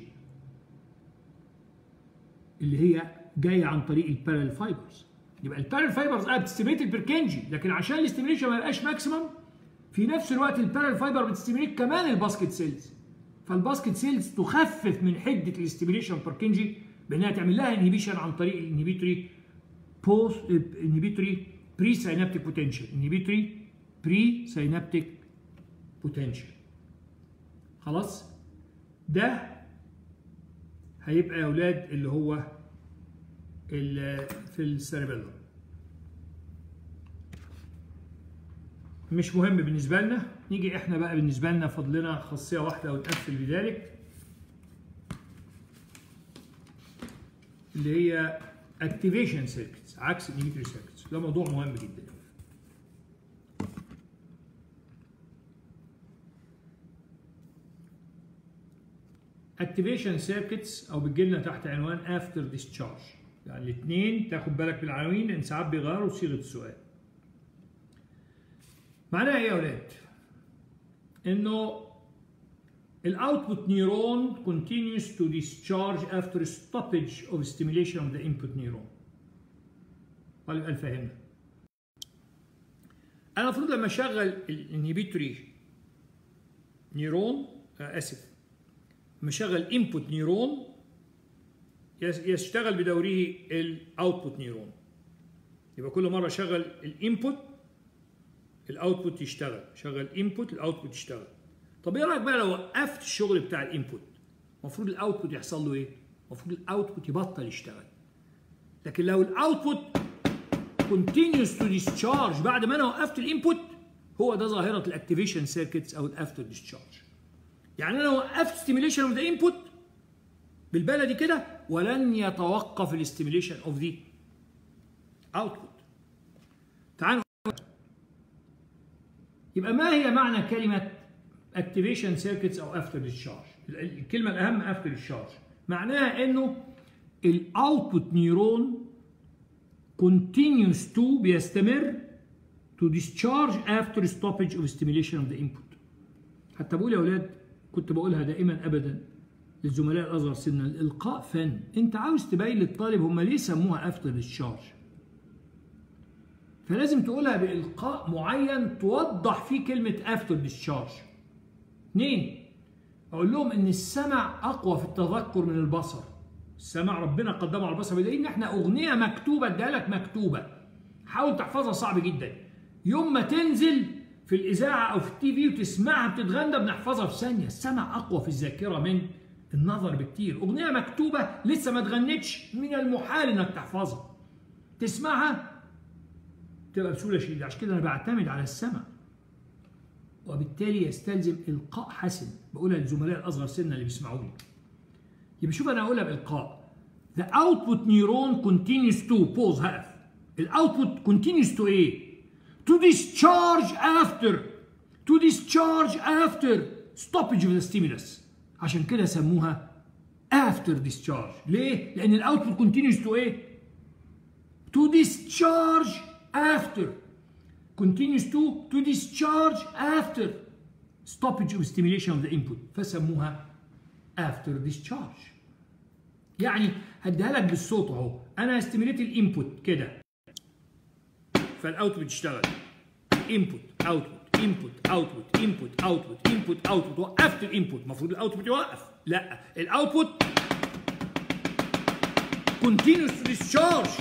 اللي هي جايه عن طريق البارال فايبرز يبقى البارال فايبرز اه بتستيميليت البيركنجي لكن عشان الاستيميليشن ما يبقاش ماكسيمم في نفس الوقت البارال فايبر بتستيميليت كمان الباسكت سيلز فالباسكت سيلز تخفف من حده الاستيميليشن بيركنجي بانها تعمل لها انهبيشن عن طريق الانهبيتوري بوست انهبيتوري بري سينابتيك بوتنشال انهبيتوري بري سينابتيك بوتنشال خلاص ده هيبقى يا اولاد اللي هو في السيربيلم مش مهم بالنسبه لنا نيجي احنا بقى بالنسبه لنا فضلنا خاصيه واحده ونقفل بذلك اللي هي اكتيفيشن سيركتس عكس الانهبيتوري سيركتس ده موضوع مهم جدا اكتيفيشن سيركتس او بتجي لنا تحت عنوان افتر ديسشارج يعني الاثنين تاخد بالك بالعناوين لان ساعات بيغيروا صيغه السؤال معناها ايه يا اولاد انه الاوتبوت نيرون continues to discharge after stoppage of stimulation of the input neuron قال يبقى فهمنا انا المفروض لما اشغل الانهبيتوري نيرون آه اسف لما اشغل انبوت نيرون يشتغل بدوره الاوتبوت نيرون يبقى كل مره اشغل الانبوت الاوتبوت يشتغل شغل انبوت الاوتبوت يشتغل طب ايه رايك بقى لو وقفت الشغل بتاع الانبوت المفروض الاوتبوت يحصل له ايه المفروض الاوتبوت يبطل يشتغل لكن لو الاوتبوت continues to discharge بعد ما انا وقفت الانبوت هو ده ظاهره الاكتيفيشن سيركتس او الافتر ديسشارج يعني انا وقفت ستيميليشن اوف ذا انبوت بالبلدي كده ولن يتوقف الاستيميليشن اوف ذا اوتبوت تعالوا يبقى ما هي معنى كلمه اكتيفيشن سيركتس او افتر ديسشارج الكلمه الاهم افتر ديسشارج معناها انه الاوتبوت نيرون continues to بيستمر to discharge after stoppage of stimulation of the input حتى بقول يا اولاد كنت بقولها دائما ابدا للزملاء الاصغر سنا الالقاء فن انت عاوز تبين للطالب هم ليه سموها افتر ديسشارج فلازم تقولها بالقاء معين توضح فيه كلمه افتر ديسشارج اثنين اقول لهم ان السمع اقوى في التذكر من البصر السمع ربنا قدمه على البصر بدليل ان احنا اغنيه مكتوبه اديها لك مكتوبه حاول تحفظها صعب جدا يوم ما تنزل في الاذاعه او في التي في وتسمعها بتتغنى بنحفظها في ثانيه السمع اقوى في الذاكره من النظر بكتير اغنيه مكتوبه لسه ما اتغنتش من المحال انك تحفظها تسمعها تبقى بسهوله شديده عشان كده انا بعتمد على السمع وبالتالي يستلزم القاء حسن بقولها للزملاء الاصغر سنا اللي بيسمعوني يبقى شوف انا هقولها بالقاء the output neuron continues to pause هقف الاوتبوت continues to ايه to discharge after to discharge after stoppage of the stimulus عشان كده سموها after discharge ليه لان الاوتبوت continues to ايه to discharge after continues to to discharge after stoppage of stimulation of the input فسموها after discharge يعني هديها لك بالصوت اهو انا استيميليت الانبوت كده فالاوتبوت يشتغل انبوت اوتبوت انبوت اوتبوت انبوت اوتبوت انبوت اوتبوت وقفت الانبوت المفروض الاوتبوت يوقف لا الاوتبوت continues to discharge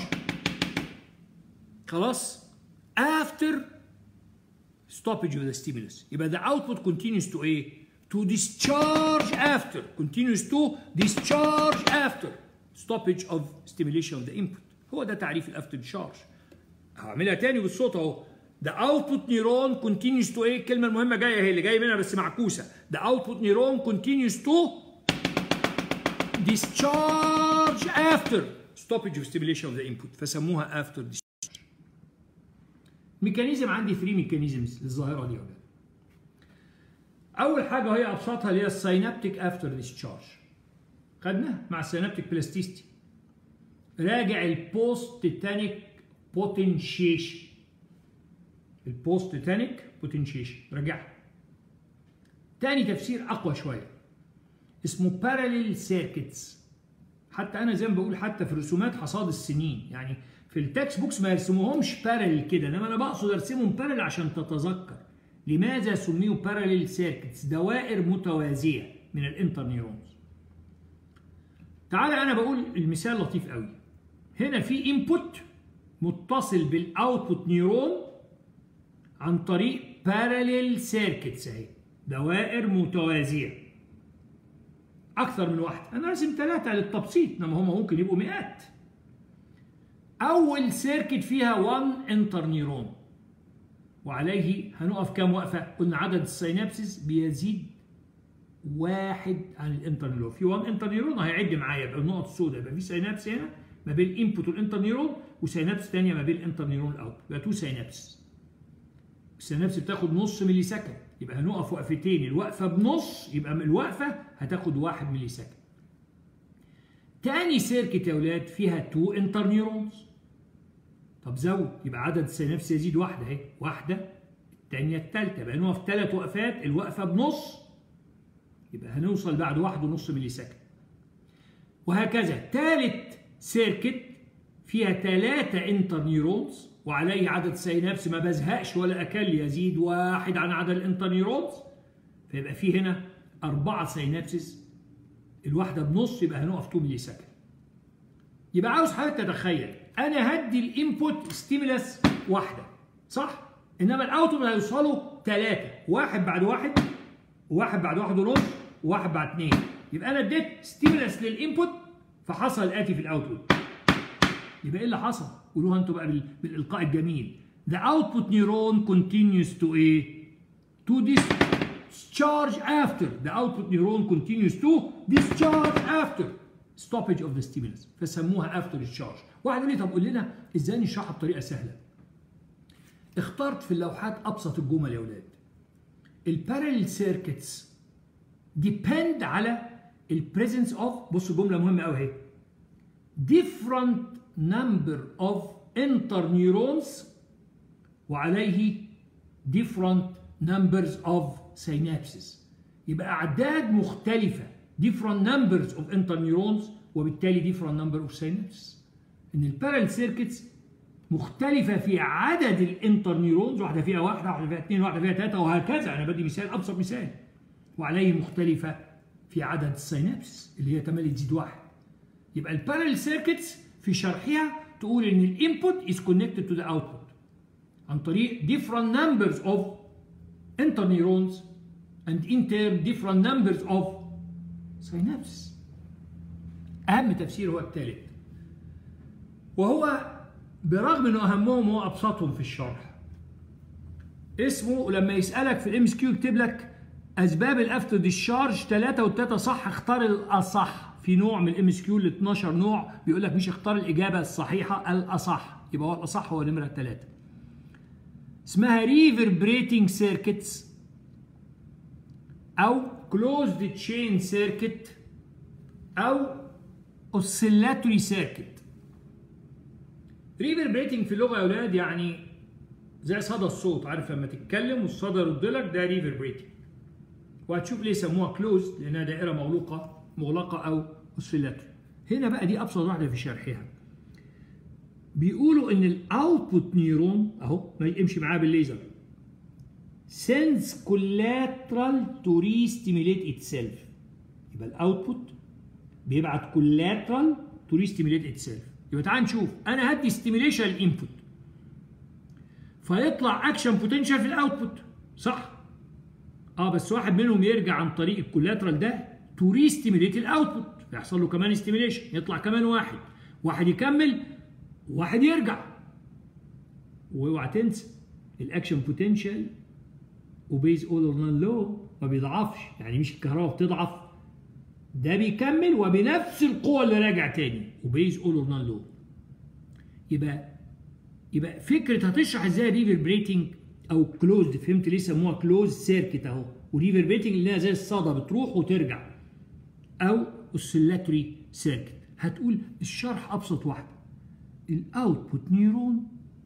خلاص after stoppage of the stimulus يبقى the output continues to ايه to discharge after continues to discharge after stoppage of stimulation of the input هو ده تعريف الافتر discharge هعملها تاني بالصوت اهو the output neuron continues to ايه الكلمه المهمه جايه هي اللي جايه منها بس معكوسه the output neuron continues to discharge after stoppage of stimulation of the input فسموها after discharge ميكانيزم عندي 3 ميكانيزمز للظاهره دي يا ولاد اول حاجه هي ابسطها اللي هي السينابتيك افتر ديسشارج خدنا مع السينابتيك بلاستيستي راجع البوست تيتانيك بوتنشيشن البوست تيتانيك بوتنشيشن راجعها تاني تفسير اقوى شويه اسمه باراليل سيركتس حتى انا زي ما بقول حتى في رسومات حصاد السنين يعني في التكست بوكس ما يرسموهمش باراليل كده انما انا بقصد ارسمهم باراليل عشان تتذكر لماذا سميوا باراليل سيركتس دوائر متوازيه من الانترنيرونز تعالى انا بقول المثال لطيف قوي هنا في انبوت متصل بالاوتبوت نيرون عن طريق باراليل سيركتس اهي دوائر متوازيه اكثر من واحده انا راسم ثلاثه للتبسيط انما هم ممكن يبقوا مئات اول سيركت فيها 1 انترنيرون وعليه هنقف كام وقفه قلنا عدد السينابسز بيزيد واحد عن الانترنيرون في 1 انترنيرون هيعد معايا يبقى النقط السوداء يبقى في سينابس هنا ما بين الانبوت والانترنيرون وسينابس ثانيه ما بين الانترنيرون والاوت يبقى 2 سينابس السينابس بتاخد نص ملي سكند يبقى هنقف وقفتين الوقفه بنص يبقى الوقفه هتاخد 1 ملي سكند تاني سيركت يا اولاد فيها 2 انترنيرونز طب زود يبقى عدد السينابس يزيد واحده اهي واحده الثانيه الثالثه يبقى نقف ثلاث وقفات الوقفه بنص يبقى هنوصل بعد واحد ونص ملي سكند وهكذا ثالث سيركت فيها ثلاثة انترنيرونز وعليه عدد سينابس ما بزهقش ولا أكل يزيد واحد عن عدد الانترنيرونز فيبقى في هنا أربعة سينابسز الواحدة بنص يبقى هنقف 2 ملي سكند يبقى عاوز حضرتك تتخيل أنا هدي الانبوت ستيمولس واحدة صح؟ إنما الأوتبوت هيوصلوا ثلاثة واحد بعد واحد وواحد بعد واحد ونص وواحد بعد اثنين يبقى أنا اديت ستيمولس للانبوت فحصل الاتي في الاوتبوت يبقى ايه اللي حصل قولوها انتوا بقى بال- بالالقاء الجميل the output neuron continues to ايه to discharge after the output neuron continues to discharge after stoppage of the stimulus فسموها after discharge واحد يقول لي طب قول لنا ازاي نشرحها بطريقه سهله اخترت في اللوحات ابسط الجمل يا اولاد البارallel circuits depend على البريزنس اوف بصوا جمله مهمه قوي اهي different number of interneurons وعليه different numbers of synapses يبقى أعداد مختلفة different numbers of interneurons وبالتالي different number of synapses إن البارل سيركتس مختلفة في عدد الانترنيورونز واحدة فيها واحدة واحدة فيها اثنين واحدة فيها ثلاثة وهكذا أنا بدي مثال أبسط مثال وعليه مختلفة في عدد السينابس اللي هي تملي تزيد واحد يبقى البارل سيركتس في شرحها تقول ان الانبوت is connected to the output عن طريق different numbers of interneurons and in turn different numbers of synapses اهم تفسير هو الثالث وهو برغم انه اهمهم هو ابسطهم في الشرح اسمه لما يسالك في الام اس كيو يكتب لك اسباب الافتر ديشارج ثلاثه والثلاثه صح اختار الاصح في نوع من الام اس كيو ال 12 نوع بيقول لك مش اختار الاجابه الصحيحه الاصح يبقى هو الاصح هو نمره ثلاثه اسمها ريفربريتنج سيركتس او كلوزد تشين سيركت او اوسيلاتوري سيركت ريفربريتنج في اللغه يا اولاد يعني زي صدى الصوت عارف لما تتكلم والصدى يرد لك ده ريفربريتنج وهتشوف ليه سموها كلوز لانها دائره مغلقه مغلقه او اوسيلاتوري هنا بقى دي ابسط واحده في شرحها بيقولوا ان الاوتبوت نيرون اهو ما يمشي معاه بالليزر sends collateral to re-stimulate itself يبقى الاوتبوت بيبعت collateral to re-stimulate itself يبقى تعال نشوف انا هدي ستيميليشن للانبوت فيطلع اكشن بوتنشال في الاوتبوت صح اه بس واحد منهم يرجع عن طريق الكولاترال ده تو ريستيميليت الاوتبوت يحصل له كمان ستيميليشن يطلع كمان واحد واحد يكمل واحد يرجع واوعى تنسى الاكشن بوتنشال وبيز اول اور نون لو ما بيضعفش يعني مش الكهرباء بتضعف ده بيكمل وبنفس القوه اللي راجع تاني وبيز اول اور نون لو يبقى يبقى فكره هتشرح ازاي ريفربريتنج او كلوزد فهمت ليه سموها كلوز سيركت اهو وريفربريتنج اللي هي زي الصدى بتروح وترجع او اوسيلاتوري سيركت هتقول الشرح ابسط واحده الاوتبوت نيرون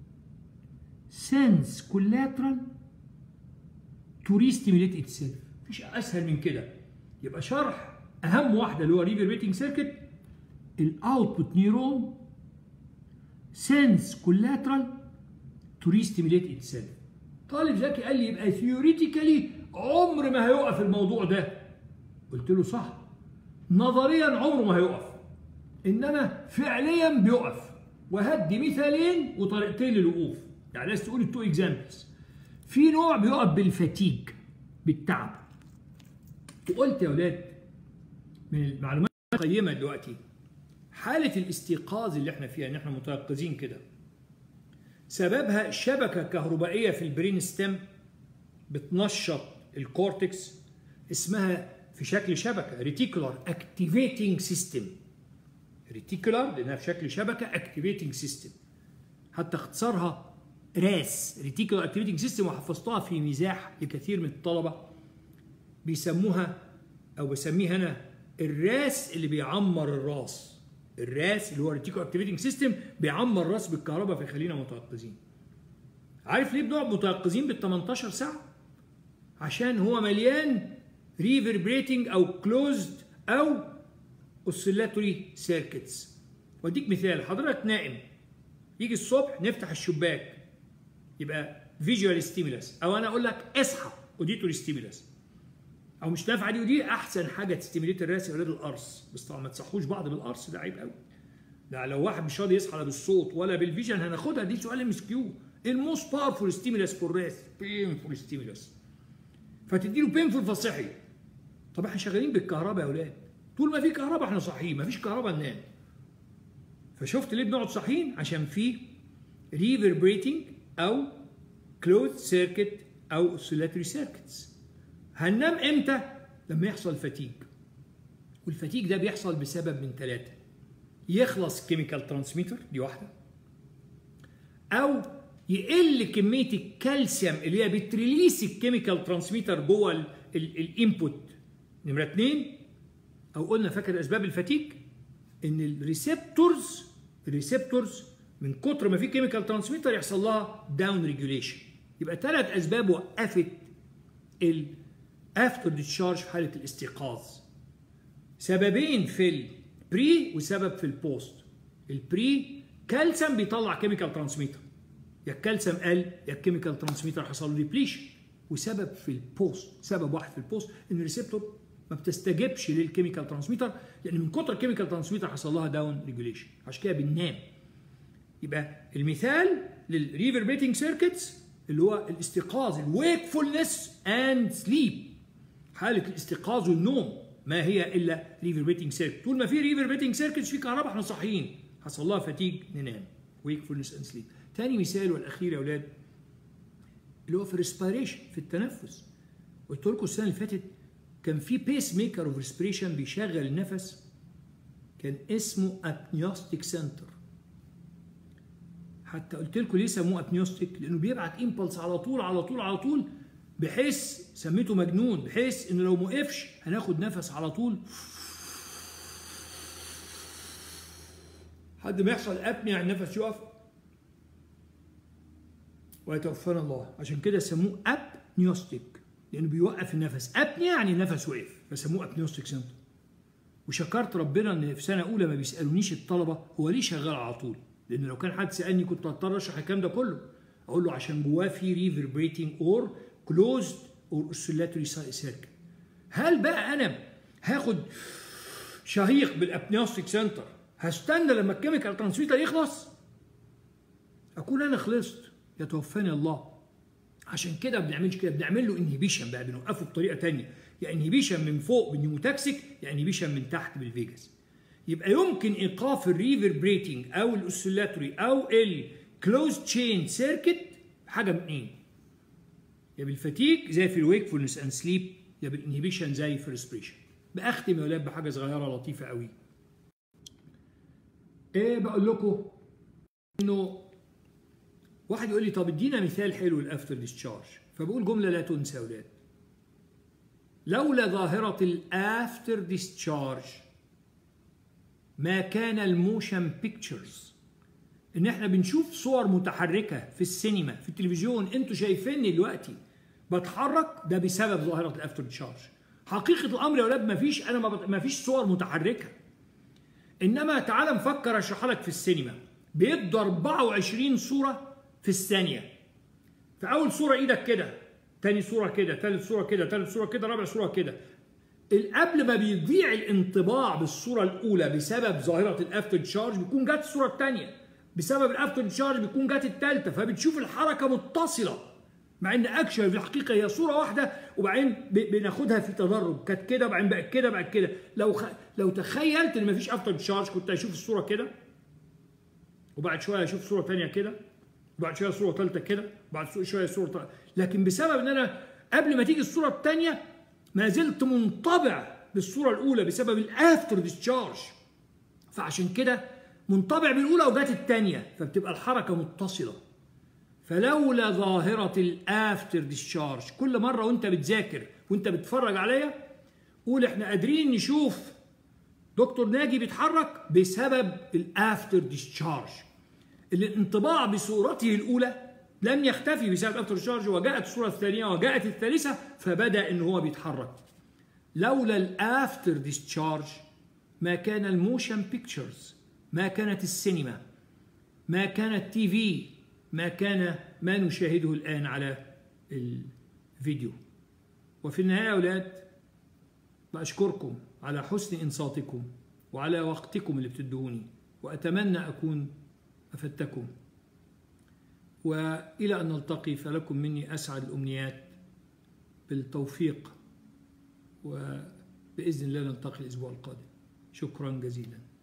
سنس كولاترال تو ريستيميليت اتسيلف مفيش اسهل من كده يبقى شرح اهم واحده اللي هو ريفربريتنج سيركت الاوتبوت نيرون سنس كولاترال تو ريستيميليت اتسيلف طالب ذكي قال لي يبقى ثيوريتيكالي عمر ما هيقف الموضوع ده قلت له صح نظريا عمره ما هيقف انما فعليا بيقف وهدي مثالين وطريقتين للوقوف يعني لازم تقول التو اكزامبلز في نوع بيقف بالفتيج بالتعب وقلت يا اولاد من المعلومات القيمه دلوقتي حاله الاستيقاظ اللي احنا فيها ان احنا متيقظين كده سببها شبكه كهربائيه في البرين ستيم بتنشط الكورتكس اسمها في شكل شبكه ريتيكولار اكتيفيتنج سيستم ريتيكولار لانها في شكل شبكه اكتيفيتنج سيستم حتى اختصارها راس ريتيكولار اكتيفيتنج سيستم وحفظتها في مزاح لكثير من الطلبه بيسموها او بسميها انا الراس اللي بيعمر الراس الراس اللي هو ريتيكولار اكتيفيتنج سيستم بيعمر الراس بالكهرباء فيخلينا متيقظين عارف ليه بنقعد متيقظين بال 18 ساعه عشان هو مليان ريفربريتنج او كلوزد او اوسيلاتوري سيركتس واديك مثال حضرتك نائم يجي الصبح نفتح الشباك يبقى فيجوال ستيمولس او انا اقول لك اصحى اوديتوري ستيمولس او مش نافعه دي ودي احسن حاجه تستيميليت الراس يا اولاد القرص بس طبعا ما تصحوش بعض بالقرص ده عيب قوي ده لو واحد مش راضي يصحى لا بالصوت ولا بالفيجن هناخدها دي سؤال ام اس كيو الموست باورفول ستيمولس فور راس بينفول ستيمولس فتدي له بينفول فصحي طب احنا شغالين بالكهرباء يا اولاد طول ما في كهرباء احنا صاحيين مفيش كهرباء ننام فشفت ليه بنقعد صاحيين عشان في ريفربريتنج او كلوز سيركت او اوسيلاتوري سيركتس هننام امتى لما يحصل فتيج والفتيج ده بيحصل بسبب من ثلاثه يخلص كيميكال ترانسميتر دي واحده او يقل كميه الكالسيوم اللي هي بتريليس الكيميكال ترانسميتر جوه الانبوت نمره اثنين او قلنا فاكر اسباب الفتيج ان الريسبتورز الريسبتورز من كتر ما في كيميكال ترانسميتر يحصل لها داون ريجوليشن يبقى ثلاث اسباب وقفت الافتر ديتشارج في حاله الاستيقاظ سببين في البري وسبب في البوست البري كالسيوم بيطلع كيميكال ترانسميتر يا الكالسيوم قل يا الكيميكال ترانسميتر حصل له ريبليشن وسبب في البوست سبب واحد في البوست ان الريسبتور ما بتستجبش للكيميكال ترانسميتر لان من كتر الكيميكال ترانسميتر حصل لها داون ريجوليشن عشان كده بننام يبقى المثال للريفربيتنج سيركتس اللي هو الاستيقاظ الويكفولنس اند سليب حاله الاستيقاظ والنوم ما هي الا ريفربيتنج سيركت طول ما في ريفربيتنج سيركتس في كهرباء احنا صاحيين حصل لها فتيج ننام ويكفولنس اند سليب تاني مثال والاخير يا اولاد اللي هو في الريسبيريشن في التنفس قلت لكم السنه اللي فاتت كان في بيس ميكر اوف ريسبيريشن بيشغل النفس كان اسمه ابنيوستيك سنتر حتى قلت لكم ليه سموه ابنيوستيك لانه بيبعت امبلس على طول على طول على طول بحيث سميته مجنون بحيث انه لو موقفش هناخد نفس على طول حد ما يحصل ابني يعني النفس يقف ويتوفانا الله عشان كده سموه ابنيوستيك لانه بيوقف النفس ابني يعني النفس وقف فسموه ابنيوستيك سنتر وشكرت ربنا ان في سنه اولى ما بيسالونيش الطلبه هو ليه شغال على طول لان لو كان حد سالني كنت هضطر اشرح الكلام ده كله اقول له عشان جواه في ريفربريتنج اور كلوزد اور اوسيلاتوري سيركل هل بقى انا هاخد شهيق بالابنيوستيك سنتر هستنى لما الكيميكال ترانسميتر يخلص اكون انا خلصت يتوفاني الله عشان كده ما بنعملش كده بنعمل له انهبيشن بقى بنوقفه بطريقه ثانيه يا يعني انهبيشن من فوق بالنيموتاكسيك يا يعني انهبيشن من تحت بالفيجاس يبقى يمكن ايقاف الريفربريتنج او الاوسيلاتوري او الكلوز تشين سيركت حاجه من اثنين يا بالفتيج زي في الويكفولنس اند سليب يا بالانهبيشن زي في الريسبريشن باختم يا ولاد بحاجه صغيره لطيفه قوي ايه بقول لكم انه واحد يقول لي طب ادينا مثال حلو الافتر ديسشارج فبقول جمله لا تنسى يا ولاد لولا ظاهره الافتر ديسشارج ما كان الموشن بيكتشرز ان احنا بنشوف صور متحركه في السينما في التلفزيون انتوا شايفيني دلوقتي بتحرك ده بسبب ظاهره الافتر ديسشارج حقيقه الامر يا اولاد ما فيش انا ما فيش صور متحركه انما تعال نفكر اشرح لك في السينما بيدوا 24 صوره في الثانيه في اول صوره ايدك كده تاني صوره كده ثالث صوره كده ثالث صوره كده رابع صوره كده قبل ما بيضيع الانطباع بالصوره الاولى بسبب ظاهره الافتر تشارج بيكون جت الصوره الثانيه بسبب الافتر تشارج بيكون جت الثالثه فبتشوف الحركه متصله مع ان اكشن في الحقيقه هي صوره واحده وبعدين بناخدها في تدرج كانت كده وبعدين بقت كده بقت كده لو خ... لو تخيلت ان مفيش افتر تشارج كنت اشوف الصوره كده وبعد شويه اشوف صوره ثانيه كده وبعد شويه صوره ثالثه كده وبعد شويه صوره ثالثة. لكن بسبب ان انا قبل ما تيجي الصوره الثانيه ما زلت منطبع بالصوره الاولى بسبب الافتر ديسشارج فعشان كده منطبع بالاولى وجات الثانيه فبتبقى الحركه متصله فلولا ظاهره الافتر ديسشارج كل مره وانت بتذاكر وانت بتتفرج عليا قول احنا قادرين نشوف دكتور ناجي بيتحرك بسبب الافتر ديسشارج الانطباع بصورته الاولى لم يختفي بسبب افتر ديسشارج وجاءت الصوره الثانيه وجاءت الثالثه فبدا ان هو بيتحرك لولا الافتر ديسشارج ما كان الموشن بيكتشرز ما كانت السينما ما كان التي في ما كان ما نشاهده الان على الفيديو وفي النهايه يا اولاد باشكركم على حسن انصاتكم وعلى وقتكم اللي بتدوني واتمنى اكون افدتكم والى ان نلتقي فلكم مني اسعد الامنيات بالتوفيق باذن الله نلتقي الاسبوع القادم شكرا جزيلا